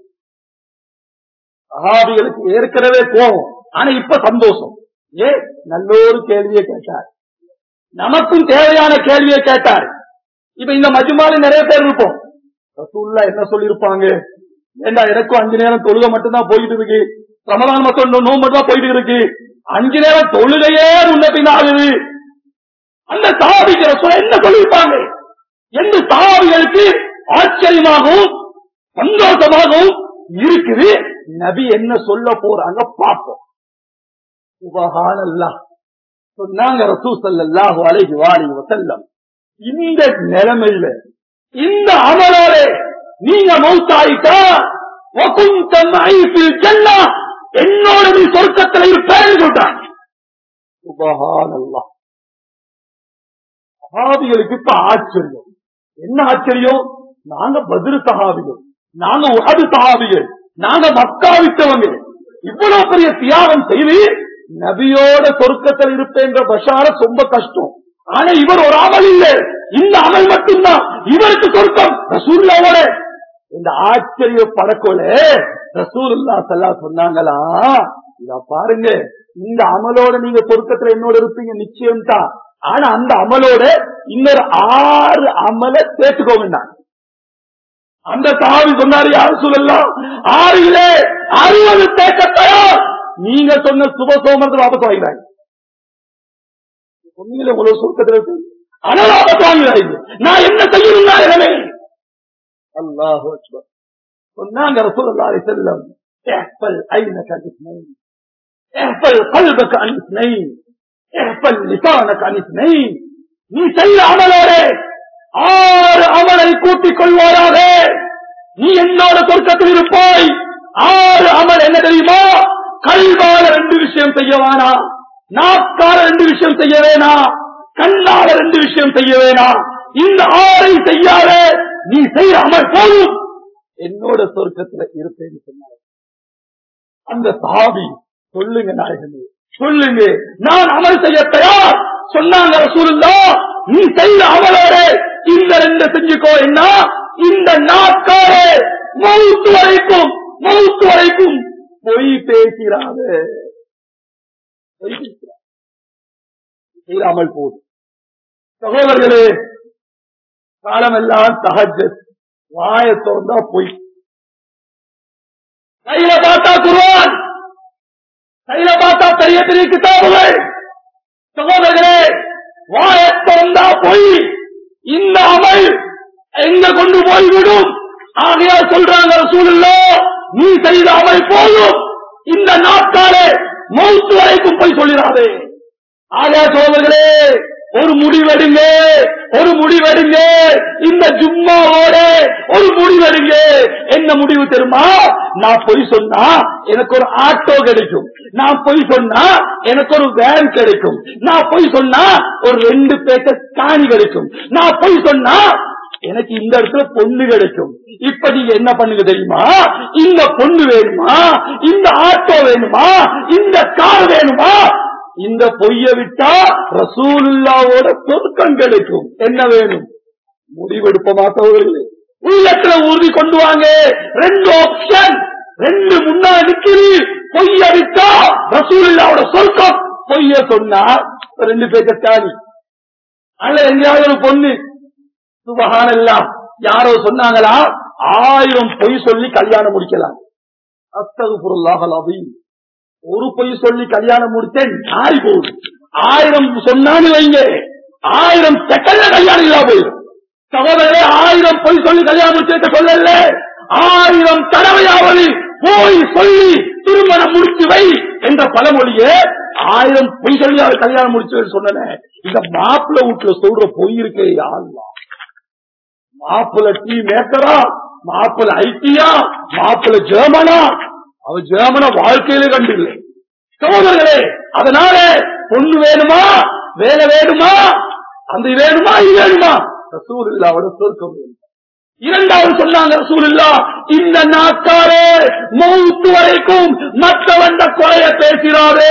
சஹாபிகளுக்கு ஏற்கனவே கோபம் ஆனா இப்ப சந்தோஷம் ஏ நல்ல ஒரு கேள்வியை கேட்டார் நமக்கும் தேவையான கேள்வியை கேட்டார் இப்ப இந்த மஜுமால நிறைய பேர் இருப்போம் ரசூல்லா என்ன சொல்லியிருப்பாங்க ஏண்டா எனக்கும் அஞ்சு நேரம் தொழுகை மட்டும்தான் போயிட்டு இருக்கு ரமலான் மட்டும் நோம்பு மட்டும் தான் போயிட்டு இருக்கு அஞ்சு நேரம் தொழுகையே முன்ன பின் ஆகுது அந்த சாபிக்கிற சொல்ல என்ன சொல்லியிருப்பாங்க என்று சாபிகளுக்கு ஆச்சரியமாகவும் சந்தோஷமாகவும் இருக்குது நபி என்ன சொல்ல போறாங்க பார்ப்போம் சுபஹானல்லாஹ் சொன்னாங்க ரசூ ஸல்லல்லாஹு அலைஹி வஆலிஹி வஸல்லம் இந்த நிலைமையில இந்த அமலோட நீங்க மௌத்தாயிட்டா வகுந்த மஐஃபில் ஜன்னah என்னோட நீ சொர்க்கத்துல இருப்பேன்னு சொல்றாங்க சுபஹானல்லாஹ் சஹாபிகளுக்கு இப்ப ஆச்சரியம் என்ன ஆச்சரியம் நாங்க பதிரு சஹாபிகள் நாங்க உகது சஹாபிகள் நாங்க மக்கா விட்டவங்க இவ்வளவு பெரிய தியாகம் செய்து நபியோட சொர்க்கத்தில் இருப்பேன்ற பஷார ரொம்ப கஷ்டம் ஆனா இவர் ஒரு அமல் இல்லை இந்த அமல் மட்டும்தான் இவருக்கு சொர்க்கம் ரசூல்லாவோட இந்த ஆச்சரிய படக்கோல ரசூல்லா சல்லா சொன்னாங்களா இத பாருங்க இந்த அமலோட நீங்க சொர்க்கத்துல என்னோட இருப்பீங்க நிச்சயம் தான் ஆனா அந்த அமலோட இன்னொரு ஆறு அமல சேர்த்துக்கோங்க அந்த சாவி சொன்னாரு யாரும் சொல்லலாம் ஆறிலே அறுபது தேக்கத்தையோ நீங்க சொன்ன சுப சோமரத்தை வாபஸ் வாங்கினாங்க சொன்னீங்களே உங்களோட சுருக்கத்தில் இருக்கு ஆனா வாபஸ் வாங்கினாங்க நான் என்ன செய்யணும் இடமே அல்லாஹ் சொன்னாங்க ரசூலுல்லாஹி அலைஹி வஸல்லம் احفل عينك عن اثنين احفل قلبك عن اثنين எப்பல் லிசான கணிப்பினை நீ செய்த அமலோடு ஆறு அமலை கூட்டிக் கொள்வாயாக நீ என்னோட சொர்க்கத்தில் இருப்பாய் ஆறு அமல் என்ன தெரியுமா கல்வால ரெண்டு விஷயம் செய்ய வேணா நாக்கால ரெண்டு விஷயம் செய்ய வேணா கண்ணால ரெண்டு விஷயம் செய்ய வேணா இந்த ஆறை செய்யாத நீ செய்ய அமல் போதும் என்னோட சொர்க்கத்துல இருப்பேன்னு சொன்னார் அந்த சாபி சொல்லுங்க நாயகமே சொல்லுங்க நான் அமல் செய்ய தயார் சொன்னாங்க ரசூலுல்லா நீ செய்த அமலோட இந்த ரெண்டு செஞ்சுக்கோ என்ன இந்த நாட்காரே மவுத்து வரைக்கும் மவுத்து வரைக்கும் பொய் பேசிறாத பொய் பேசுறாத. செய்யாமல் போதும் சகோதரர்களே காலமெல்லாம் தஹஜத் வாய திறந்தா பொய் கையில பார்த்தா குருவான் கையில பார்த்தா பெரிய பெரிய கிதாபுகள் சகோதரர்களே வாய திறந்தா பொய் இந்த அமல் எங்க கொண்டு போய்விடும் ஆகையால் சொல்றாங்க சூழல்ல நீ செய்த அமல் போதும் இந்த நாட்காலே மௌத்து வரைக்கும் போய் சொல்லிடாதே ஆகையா சோதர்களே ஒரு முடிவெடுங்க ஒரு முடிவெடுங்க இந்த ஜும்மாவோட ஒரு முடிவெடுங்க என்ன முடிவு தெரியுமா நான் பொய் சொன்னா எனக்கு ஒரு ஆட்டோ கிடைக்கும் நான் பொய் சொன்னா எனக்கு ஒரு வேன் கிடைக்கும் நான் பொய் சொன்னா ஒரு ரெண்டு பேக்க காணி கிடைக்கும் நான் பொய் சொன்னா எனக்கு இந்த இடத்துல பொண்ணு கிடைக்கும் இப்ப நீங்க என்ன பண்ணுங்க தெரியுமா இந்த பொண்ணு வேணுமா இந்த ஆட்டோ வேணுமா இந்த கார் வேணுமா இந்த பொய்ய விட்டா ரசூலுல்லாவோட சொர்க்கம் கிடைக்கும் என்ன வேணும் முடிவெடுப்ப மாட்டவர்களே உள்ளத்துல உறுதி கொண்டு வாங்க ரெண்டு ஆப்ஷன் ரெண்டு முன்னா நிக்குது பொய்ய விட்டா ரசூலுல்லாவோட சொர்க்கம் பொய்ய சொன்னா ரெண்டு பேருக்கு ஸ்டாலி அல்ல எங்கேயாவது ஒரு பொண்ணு சுபஹானல்லாம் யாரோ சொன்னாங்களா ஆயிரம் பொய் சொல்லி கல்யாணம் முடிக்கலாம் அஸ்தகுல்லாஹ் அலீம் ஒரு பொய் சொல்லி கல்யாணம் முடிச்சேன் நாரி போகுது ஆயிரம் சொன்னான்னு வைங்க ஆயிரம் செகண்ட்ல கல்யாணம் இல்லா போயிடும் சகோதரே ஆயிரம் பொய் சொல்லி கல்யாணம் முடிச்சேன் சொல்லல ஆயிரம் தடவையாவது போய் சொல்லி திருமணம் முடிச்சு வை என்ற பழமொழியே ஆயிரம் பொய் சொல்லி அவர் கல்யாணம் முடிச்சு சொன்ன இந்த மாப்பிள்ள வீட்டுல சொல்ற பொய் இருக்கே யாருலாம் மாப்பிள்ள டீ மேக்கரா மாப்பிள்ள ஐடியா மாப்பிள்ள ஜெர்மனா அவ ஜெர்மன வாழ்க்கையில கண்டில்லை சகோதரர்களே அதனால பொண்ணு வேணுமா வேலை வேணுமா அந்த இது வேணுமா இது வேணுமா ரசூல் இல்லாவோட சொர்க்கம் வேணும் இரண்டாவது சொன்னாங்க ரசூல் இல்லா இந்த நாட்காரே மௌத்து வரைக்கும் மற்றவண்ட கொலைய பேசினாரே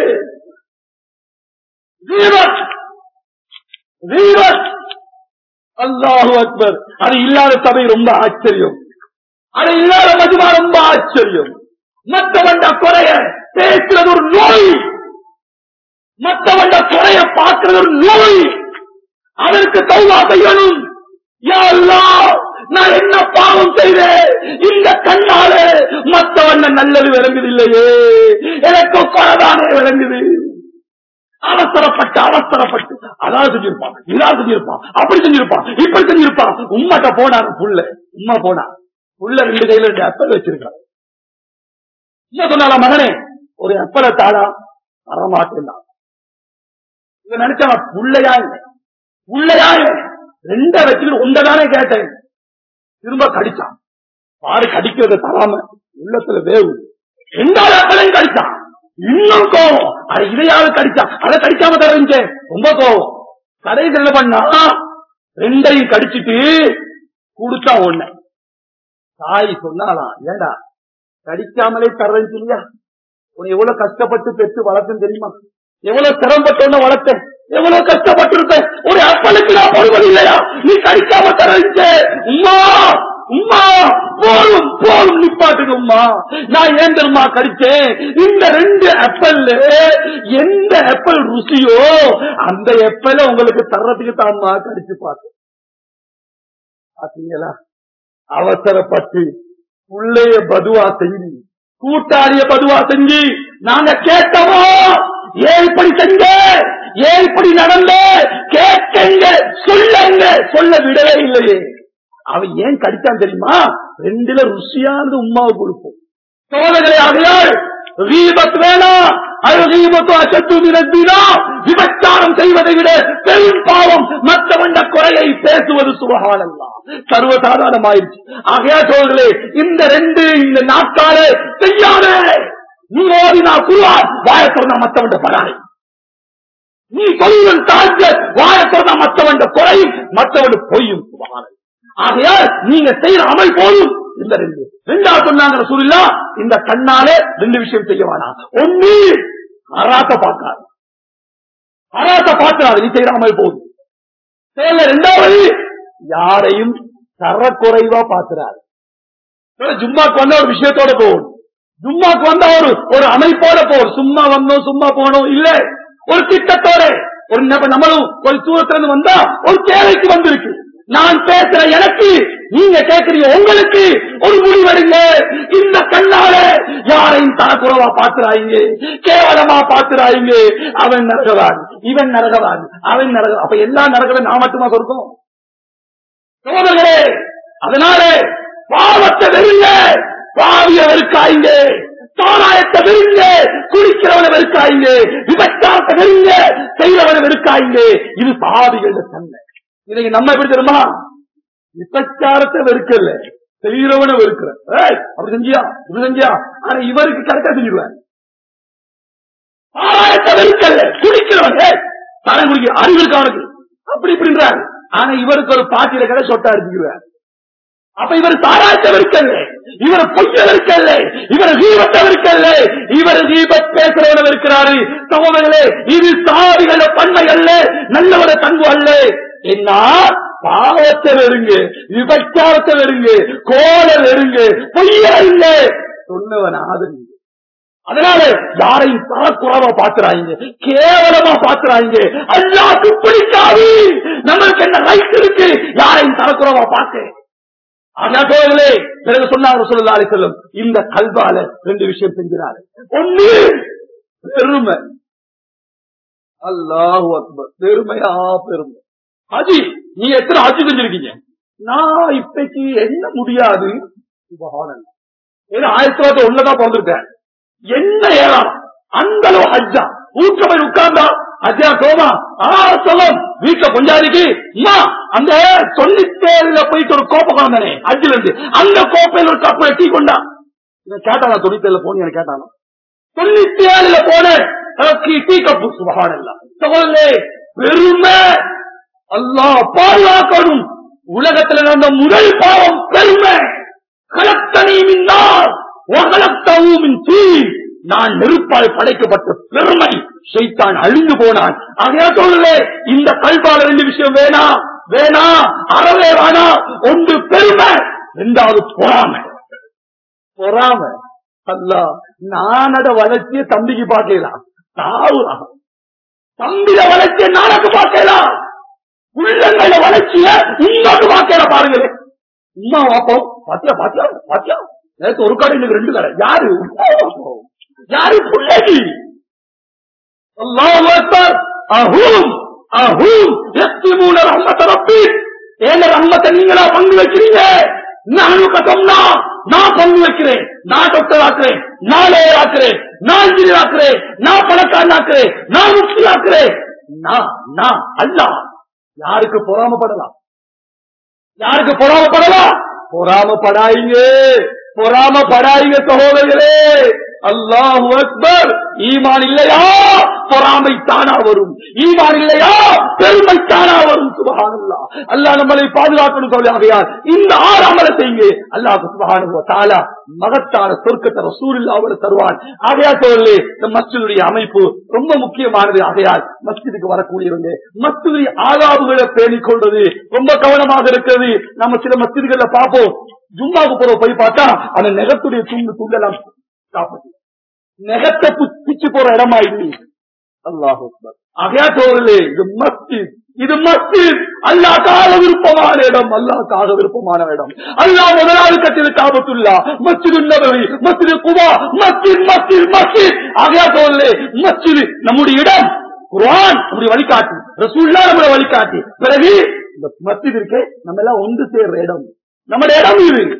வீரத் வீரத் அல்லாஹு அக்பர் அது இல்லாத சபை ரொம்ப ஆச்சரியம் அது இல்லாத மதுமா ரொம்ப ஆச்சரியம் மற்றவண்ட குறைய பேசுறது ஒரு நோய் மற்றவண்ட குறைய பார்க்கிறது ஒரு நோய் அதற்கு தௌவா செய்யணும் யா அல்லாஹ், நான் என்ன பாவம் செய்தேன் இந்த கண்ணாலே மற்றவண்ண நல்லது விளங்குதில்லையே எனக்கு குறைதானே விளங்குது அவசரப்பட்டு அவசரப்பட்டு அதான் செஞ்சிருப்பான் இதான் செஞ்சிருப்பான் அப்படி செஞ்சிருப்பான் இப்படி செஞ்சிருப்பான் உம்மட்ட போனாங்க புள்ள உம்மா போனா புள்ள ரெண்டு கையில ரெண்டு அப்பல் வச்சிருக்கான் என்ன சொன்னால மகனே ஒரு அப்பலை தாடா வரமாட்டேன் இவன் நினைச்சான் புள்ளையா இல்லை புள்ளையா இல்லை ரெண்ட வச்சுக்கிட்டு உண்டதானே கேட்டேன் திரும்ப கடிச்சான் பாரு கடிக்கிறத தராம உள்ளத்துல வேவு ரெண்டாவது அப்பலையும் கடிச்சான் இன்னும் கோவம் அது இதையாவது கடிச்சா அதை கடிக்காம தரஞ்சே ரொம்ப கோவம் கடைசி என்ன பண்ணா ரெண்டையும் கடிச்சிட்டு கொடுத்தா ஒண்ணு தாய் சொன்னாலாம் ஏண்டா கடிக்காமலே தர்றேன்னு சொல்லியா உன்னை எவ்வளவு கஷ்டப்பட்டு பெற்று வளர்த்தேன் தெரியுமா எவ்வளவு சிரமப்பட்டு உன்னை வளர்த்தேன் எவ்வளவு கஷ்டப்பட்டு இருப்பேன் ஒரு அப்பளுக்கு நான் போடுவது இல்லையா நீ கடிக்காம தரஞ்சே உம்மா உம்மா போதும் போதும் நிப்பாட்டுங்க உம்மா நான் ஏன் தெரியுமா கடிச்சேன் இந்த ரெண்டு ஆப்பிள்ல எந்த ஆப்பிள் ருசியோ அந்த ஆப்பிள உங்களுக்கு தர்றதுக்கு தான்மா கடிச்சு பார்த்தேன் பாத்தீங்களா அவசரப்பட்டு உள்ளேய பதுவா செஞ்சு கூட்டாளிய பதுவா செஞ்சு நாங்க கேட்டோமோ ஏன் இப்படி செஞ்ச ஏன் இப்படி நடந்த கேட்கங்க சொல்லுங்க சொல்ல விடவே இல்லையே அவன் ஏன் கடிச்சான் தெரியுமா ரெண்டுல ருசியானது உமாவை கொடுப்போம் சோதனை ஆகையால் ரீபத் வேணாம் அழகீபத்து அசத்து நிறத்தினா விபச்சாரம் செய்வதை விட பெரும் பாவம் மற்றவண்ட குறையை பேசுவது சுபகானல்லாம் சர்வசாதாரணமாயிருச்சு ஆகையா சோழர்களே இந்த ரெண்டு இந்த நாட்காலே செய்யாதே நீ ஓதினா குருவான் வாய திறந்தா மற்றவண்ட பராரை நீ சொல்லுவன் தாழ்ந்த வாய திறந்தா மற்றவண்ட குறையும் மற்றவன் பொய்யும் சுபகானல் ஆகையால் நீங்க செய்யற அமல் போதும் இந்த ரெண்டு ரெண்டாவது சொன்னாங்க சூழ்நிலா இந்த கண்ணாலே ரெண்டு விஷயம் செய்ய வேணாம் ஒண்ணு அராத்த பார்க்காது அராத்த பார்க்கிறாரு நீ செய்யற அமல் போதும் செயல்ல ரெண்டாவது யாரையும் தரக்குறைவா பார்க்கிறாரு ஜும்மாக்கு வந்த ஒரு விஷயத்தோட போகணும் ஜும்மாக்கு வந்தா ஒரு ஒரு அமைப்போட போகணும் சும்மா வந்தோம் சும்மா போனோம் இல்ல ஒரு திட்டத்தோட ஒரு நம்ம- நம்மளும் ஒரு தூரத்துல இருந்து வந்தா ஒரு தேவைக்கு வந்திருக்கு நான் பேசுற எனக்கு நீங்க கேட்கறீங்க உங்களுக்கு ஒரு முடிவெடுங்க இந்த கண்ணால யாரையும் தரக்குறவா பாத்துறாங்க கேவலமா பாத்துறாங்க அவன் நரகவான் இவன் நரகவான் அவன் நரக அப்ப எல்லா நரகவும் நான் மட்டுமா சொர்க்கம் சோதர்களே அதனால பாவத்தை வெறுங்க பாவிய வெறுக்காய்ங்க சாராயத்தை வெறுங்க குடிக்கிறவனை வெறுக்காய்ங்க விபச்சாரத்தை வெறுங்க செய்யறவனை வெறுக்காய்ங்க இது பாவிகள் தன்மை இன்னைக்கு நம்ம எப்படி தெரியுமா விபச்சாரத்தை வெறுக்கல செய்யறவனை வெறுக்கிற ஏய், அப்படி செஞ்சியா இப்படி செஞ்சியா ஆனா இவருக்கு கரெக்டா செஞ்சிருவேன் சாராயத்தை வெறுக்கல குடிக்கிறவன் ஏய், தலை குடிக்க அறிவு இருக்கு அவனுக்கு அப்படி இப்படின்றார் ஆனா இவருக்கு ஒரு பாட்டியில கடை சொட்டா எடுத்துக்கிறார் அப்ப இவர் சாராயத்தை வெறுக்கல இவர் பொய்ய வெறுக்கல இவர் ஜீவத்தை வெறுக்கல இவர் ஜீவத் பேசுறவன இருக்கிறாரு சகோதரர்களே இது சாவிகள பன்மை அல்ல நல்லவர தங்கு அல்ல என்ன பாவத்தை வெறுங்க விபச்சாரத்தை வெறுங்க கோல வெறுங்க பொய்ய இல்ல சொன்னவன் ஆதரிங்க அதனால யாரையும் தரக்குறவா பாக்குறாங்க கேவலமா பாக்குறாங்க அல்லாக்கு பிடிக்காது நம்மளுக்கு என்ன ரைட் இருக்கு யாரையும் தரக்குறவா பார்க்க அதான் பிறகு சொன்னாங்க சொல்லலாலே செல்லும் இந்த கல்வால ரெண்டு விஷயம் செஞ்சினாரு ஒண்ணு பெருமை அல்லாஹு அக்பர் பெருமையா பெருமை அஜி நீ எத்தனை அஜி செஞ்சிருக்கீங்க நான் இப்பைக்கு என்ன முடியாது சுபஹானல்லாஹ். ஏன்னா ஆயிரத்தி தொள்ளாயிரத்தி ஒண்ணுதான் பிறந்திருக்கேன் என்ன ஏறாம் அந்த அளவு ஹஜ்ஜா வீட்டுல போய் உட்கார்ந்தா அஜயா சோமா ஆ சொல்லும் வீட்டுல கொஞ்சாதிக்கு அம்மா அந்த தொண்ணூத்தேழுல போயிட்டு ஒரு கோப்பை கொண்டானே அஜ்ஜில இருந்து அந்த கோப்பையில ஒரு கப்பு டீ கொண்டா இவன் கேட்டானா தொண்ணூத்தேழுல போன எனக்கு கேட்டானா தொண்ணூத்தி ஏழுல போன எனக்கு டீ கப்பு சுபகான் எல்லாம் சகோதரே பெருமை அல்லாஹ் பாதுகாக்கணும் உலகத்துல நடந்த முதல் பாவம் பெருமை கலத்தனி மின்னார் ஒகலத்தவும் தீ நான் நெருப்பால் படைக்கப்பட்ட பெருமை செய்தான் அழிந்து போனான் ஆகையா சொல்லலே இந்த கல்வால ரெண்டு விஷயம் வேணா வேணா அறவே வேணா ஒன்று பெருமை இரண்டாவது பொறாமை பொறாமை அல்ல நானட வளர்ச்சிய தம்பிக்கு பார்க்கலாம் தாவுறான் தம்பிட வளர்ச்சிய நானக்கு பார்க்கலாம் உள்ளங்கள வளர்ச்சிய இன்னொரு பார்க்கல பாருங்களேன் உமா வாப்போம் பாத்தியா பாத்தியா பாத்தியா நேற்று ஒரு கடை இன்னைக்கு ரெண்டு கடை யாரு உம்மா வாப்போம். யாரு புள்ளடி அல்லாஹ் அக்பர் அஹூம் அஹூம் யஸ்திமூன ரஹ்மத ரப்பி ஏன ரஹ்மத்தை நீங்களா பங்கு வைக்கிறீங்க நானு கசம்னா நான் பங்கு வைக்கிறேன் நான் டாக்டர் ஆக்குறேன் நான் லேயர் ஆக்குறேன் நான் இன்ஜினியர் ஆக்குறேன் நான் பணக்காரன் ஆக்குறேன் நான் முக்தி ஆக்குறேன் நான் நான் அல்லாஹ் யாருக்கு பொறாமப்படலாம் யாருக்கு பொறாமப்படலாம் பொறாமப்படாதீங்க பொறாமப்படாதீங்க சகோதரர்களே அல்லாஹு அக்பர் ஈமான் இல்லையா பொறாமை தானா வரும் ஈமான் இல்லையா பெருமை தானா வரும் சுபஹானல்லா அல்லாஹ் நம்மளை பாதுகாக்கணும் கவலையாகையால் இந்த ஆறு அமலை செய்யுங்க அல்லாஹ் சுபஹானு தாலா மகத்தான சொர்க்கத்தை ரசூலுல்லாஹ் தருவான் ஆகையா சொல்லு இந்த மஸ்ஜிதுடைய அமைப்பு ரொம்ப முக்கியமானது ஆகையால் மஸ்ஜிதுக்கு வரக்கூடியவங்க மஸ்ஜிதுடைய ஆதாபுகளை பேணிக் கொள்வது ரொம்ப கவனமாக இருக்கிறது நம்ம சில மஸ்ஜிதுகள்ல பார்ப்போம் ஜும்மாவுக்கு போற போய் பார்த்தா அந்த நெகத்துடைய துண்டு துண்டெல்லாம் சாப்பிட்டு நெகத்தை பு- பிச்சு போற இடமா இல்லை அல்லாஹ் ஆகையா தோழலே இது மஸ்ஜித் இது மஸ்ஜித் அல்லாஹ்க்காக விருப்பமான இடம் அல்லாஹ்க்காக விருப்பமான இடம் அல்லாஹ் முதலாவது கட்டியது காபத்துல்லா மஸ்ஜிது நபவி மஸ்ஜிது குபா மஸ்ஜித் மஸ்ஜித் மஸ்ஜித் ஆகையா தோழலே மஸ்ஜித் நம்முடைய இடம் குர்ஆன் நம்முடைய வழிகாட்டி ரசூல்லா நம்முடைய வழிகாட்டி பிறகு இந்த மஸ்ஜித் இருக்கே நம்ம எல்லாம் ஒன்று சேர்ற இடம் நம்முடைய இடம் இது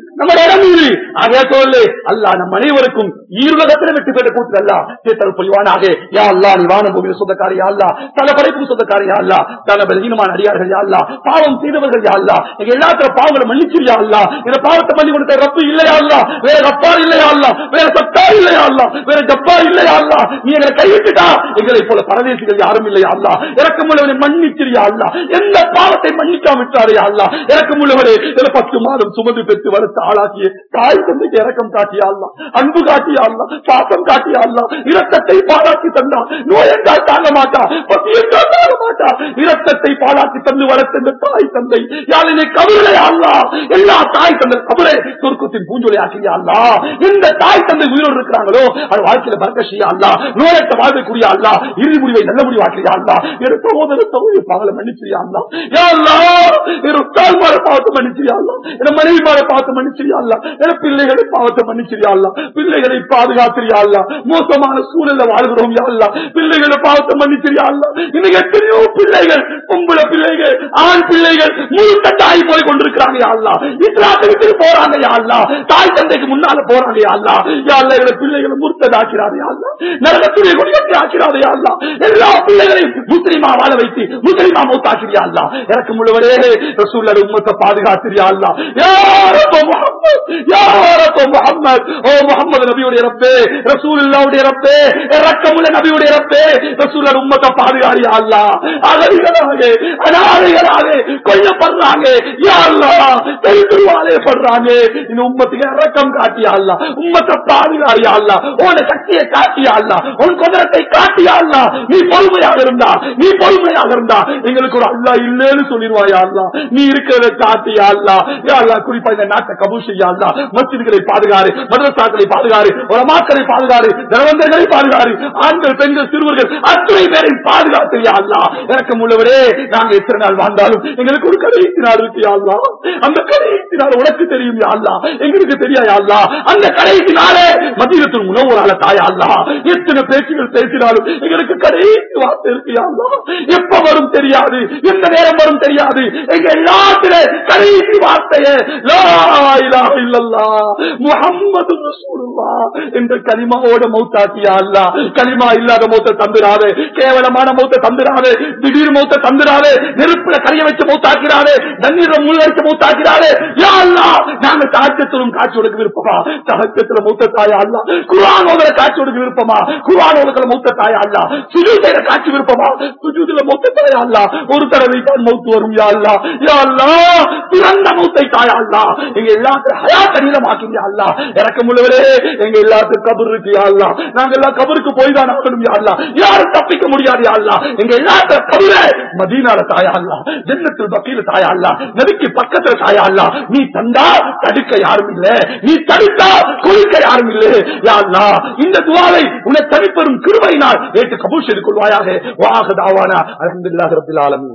நம்ம இடம் இது ஆகையா சொல்லு அல்லாஹ் நம் அனைவருக்கும் ஈருலகத்தில் வெற்றி பெற்ற கூட்டு அல்லா கேட்டல் புரிவானாக யா அல்லா நீ வானம் பூமியில் சொந்தக்காரி யா அல்லா தன படைப்பும் சொந்தக்காரி யா அல்லா தன பலகீனமான அடியார்கள் யா அல்லா பாவம் செய்தவர்கள் யா அல்லா எங்க எல்லாத்துல பாவங்களை மன்னிச்சிரியா அல்லா இந்த பாவத்தை பண்ணி கொடுத்த ரப்பு இல்லையா அல்லா வேற ரப்பா இல்லையா அல்லா வேற சத்தா இல்லையா அல்லா வேற ஜப்பா இல்லையா அல்லா நீ எங்களை கைவிட்டுட்டா எங்களை போல பரதேசிகள் யாரும் இல்லையா அல்லா இறக்கமுள்ளவனை மன்னிச்சிரியா அல்லா எந்த பாவத்தை மன்னிக்காம விட்டாரே அல்லா இறக்கமுள்ளவனே இதுல பத்து மாதம் சுமந்து பெற்று வளர்த்து ஆளாக்கிய தாய் தந்தைக்கு இறக்கம் காட்டியா அல்லா அன்பு காட்டியா அல்லா பாசம் காட்டியா அல்லா இரத்தத்தை பாராட்டி தந்தா நோயென்றால் தாங்க மாட்டா பசி என்றால் தாங்க மாட்டா இரத்தத்தை பாராட்டி தந்து வளர்த்த இந்த தாய் தந்தை யாழினை கபுரை அல்லா எல்லா தாய் தந்தை கபுரை சொர்க்கத்தின் பூஞ்சொலி ஆக்கியா அல்லா எந்த தாய் தந்தை உயிரோடு இருக்கிறாங்களோ அது வாழ்க்கையில பரக்கஷியா அல்லா நோயற்ற வாழ்க்கக்கூடிய அல்லா இறுதி முடிவை நல்ல முடிவாக்கியா அல்லா என் சகோதர சகோதரி பாவலை மன்னிச்சியா அல்லா யா அல்லா என் தாய்மார பாவத்தை மன்னிச்சியா அல்லா என் மனைவிமார பாவத்தை மன்னிச்சியா அல்லா என் பிள்ளைகளை பாவத்தை மன்னிச்சியா அல்லா பிள்ளைகளை பாதுகாத்திரியா அல்லா மோசமான சூழல்ல வாழ்கிறோம் யா அல்லா பிள்ளைகளை பாவத்தை மன்னிச்சியா அல்லா இன்னைக்கு எத்தனையோ பிள்ளைகள் பொம்பளை பிள்ளைகள் ஆண் பிள்ளைகள் முழுக்க தாய் போய் கொண்டிருக்கிறாங்க யா அல்லா இஸ்லாத்துக்கு போறாங்க யா அல்லா தாய் தந்தைக்கு முன்னால போறாங்க யா அல்லா யா அல்லா எங்களை பிள்ளைகளை முர்த்ததாக்கிறாரு யா அல்லா நரகத்துடைய குடியத்தை ஆக்கிறாரு யா அல்லா எல்லா பிள்ளைகளையும் முஸ்லிமா வாழ வைத்து முஸ்லிமா மூத்தாக்கிறியா அல்லா எனக்கு முழுவதே ரசூல்லர் உம்மத்தை பாதுகாத்திரியா அல்லா யாரப்போ முகம்மது யாரப்போ முகம்மது ஓ முகம்மது நபியுடைய ரப்பே ரசூலுல்லாவுடைய ரப்பே ரக்கமுள்ள நபியுடைய ரப்பே ரசூல்லர் உம்மத்தை பாதுகாரியா அல்லா அகதிகளாக அனாதைகளாக கொல்லப்படுறாங்க யா அல்லா தெரிந்துருவாலே படுறாங்க இந்த உம்மத்துக்கு இறக்கம் காட்டியா அல்லா உம்மத்தை பாதுகாரியா அல்லா உன சக்தியை காட்டியா அல்லா உன் குதிரத்தை காட்டியா அல்லா நீ பொறுமையாக இருந்தா நீ பொறுமையாக இருந்தா எங்களுக்கு ஒரு அல்லா இல்லைன்னு சொல்லிடுவாயா அல்லா நீ இருக்கிறத காட்டியா அல்லா யா அல்லா குறிப்பா இந்த நாட்டை கபூல் செய்யா அல்லா மஸ்ஜிதுகளை பாதுகாரு மதரசாக்களை பாதுகாரு உலமாக்களை பாதுகாரு தனவந்தர்களை பாதுகாரு ஆண்கள் பெண்கள் சிறுவர்கள் அத்தனை பேரை பாதுகாத்தியா அல்லா எனக்கு உள்ளவரே நாங்க எத்தனை நாள் வாழ்ந்தாலும் எங்களுக்கு ஒரு கடைசி நாள் இருக்கு யா அல்லா அந்த கடைசி நாள் உனக்கு தெரியும் யா அல்லா எங்களுக்கு தெரியா அல்லா அந்த கடைசி நாளே மதியத்தில் உணவுறால தாயா அல்லா எத்தனை பேச்சுகள் பேசினாலும் எங்களுக்கு கடைசி வார்த்தை இருக்கு யா அல்லா எப்ப வரும் தெரியாது எந்த நேரம் வரும் தெரியாது எங்க எல்லாத்தில கடைசி வார்த்தையே லா இலாஹ இல்லல்லாஹ் முஹம்மது ரசூலுல்லாஹ் என்ற கலிமாவோட மௌத்தாக்கியா அல்லா கலிமா இல்லாத மௌத்த தந்துராது கேவலமான மௌத்த தந்துராது திடீர் மௌத்த தந்துராது நெருப்புல கரைய வச்சு மௌத்தாக்கிறாரு தண்ணீர முழுவடிச்சு மௌத்தாக்கிறாரு யா அல்லா நாங்க தாக்கத்திலும் காட்சி கொடுக்க விருப்பமா தகச்சத்துல மூத்த தாயா அல்லா குரானோட காட்சி கொடுக்க விருப்பமா குரானோட மூத்த தாயா அல்லா சுஜூதையில காட்சி விருப்பமா சுஜூதுல மூத்த தாயா அல்லா ஒரு தடவை தான் மௌத்து வரும் யா அல்லா யா அல்லா பிறந்த மூத்தை தாயா அல்லா எங்க எல்லாத்தையும் ஹயாத் அநீதமாக்கிங்க அல்லா இறக்க முடியவரே எங்க எல்லாத்துக்கும் கபர் இருக்கு யா அல்லா நாங்க எல்லாம் கபருக்கு போய் தான் ஆகணும் யா அல்லா யாரும் தப்பிக்க முடியாது யா அல்லா எங்க எல்லாத்த கபரே மதீனால தாயா அல்லா ஜன்னத்தில் பக்கீல தாயா அல்லா நபிக்கு பக்கத்துல தாயா அல்லா நீ தந்தா தடுக்க யாரும் இல்ல நீ தடுத்தா குளிக்க யாரும் இல்ல யா அல்லா இந்த துவாவை உன்னை தனிப்பெரும் கிருபையினால் ஏற்று கபூல் செய்து கொள்வாயாக வாக தாவானா அலமதுல்லாஹ் ரபில் ஆலமீன்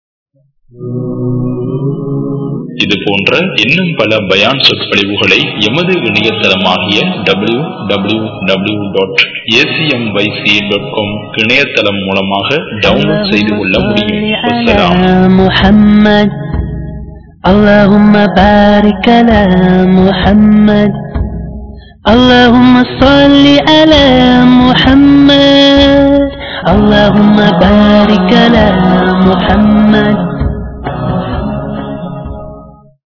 இது போன்ற இன்னும் பல பயான் சொற்பொழிவுகளை எமது இணையதளமாகிய W W W dot ACMYC dot com இணையதளம் மூலமாக டவுன்லோட் செய்து கொள்ள முடியும் வசலாம் محمد اللهم بارك على محمد اللهم صل على محمد اللهم بارك على محمد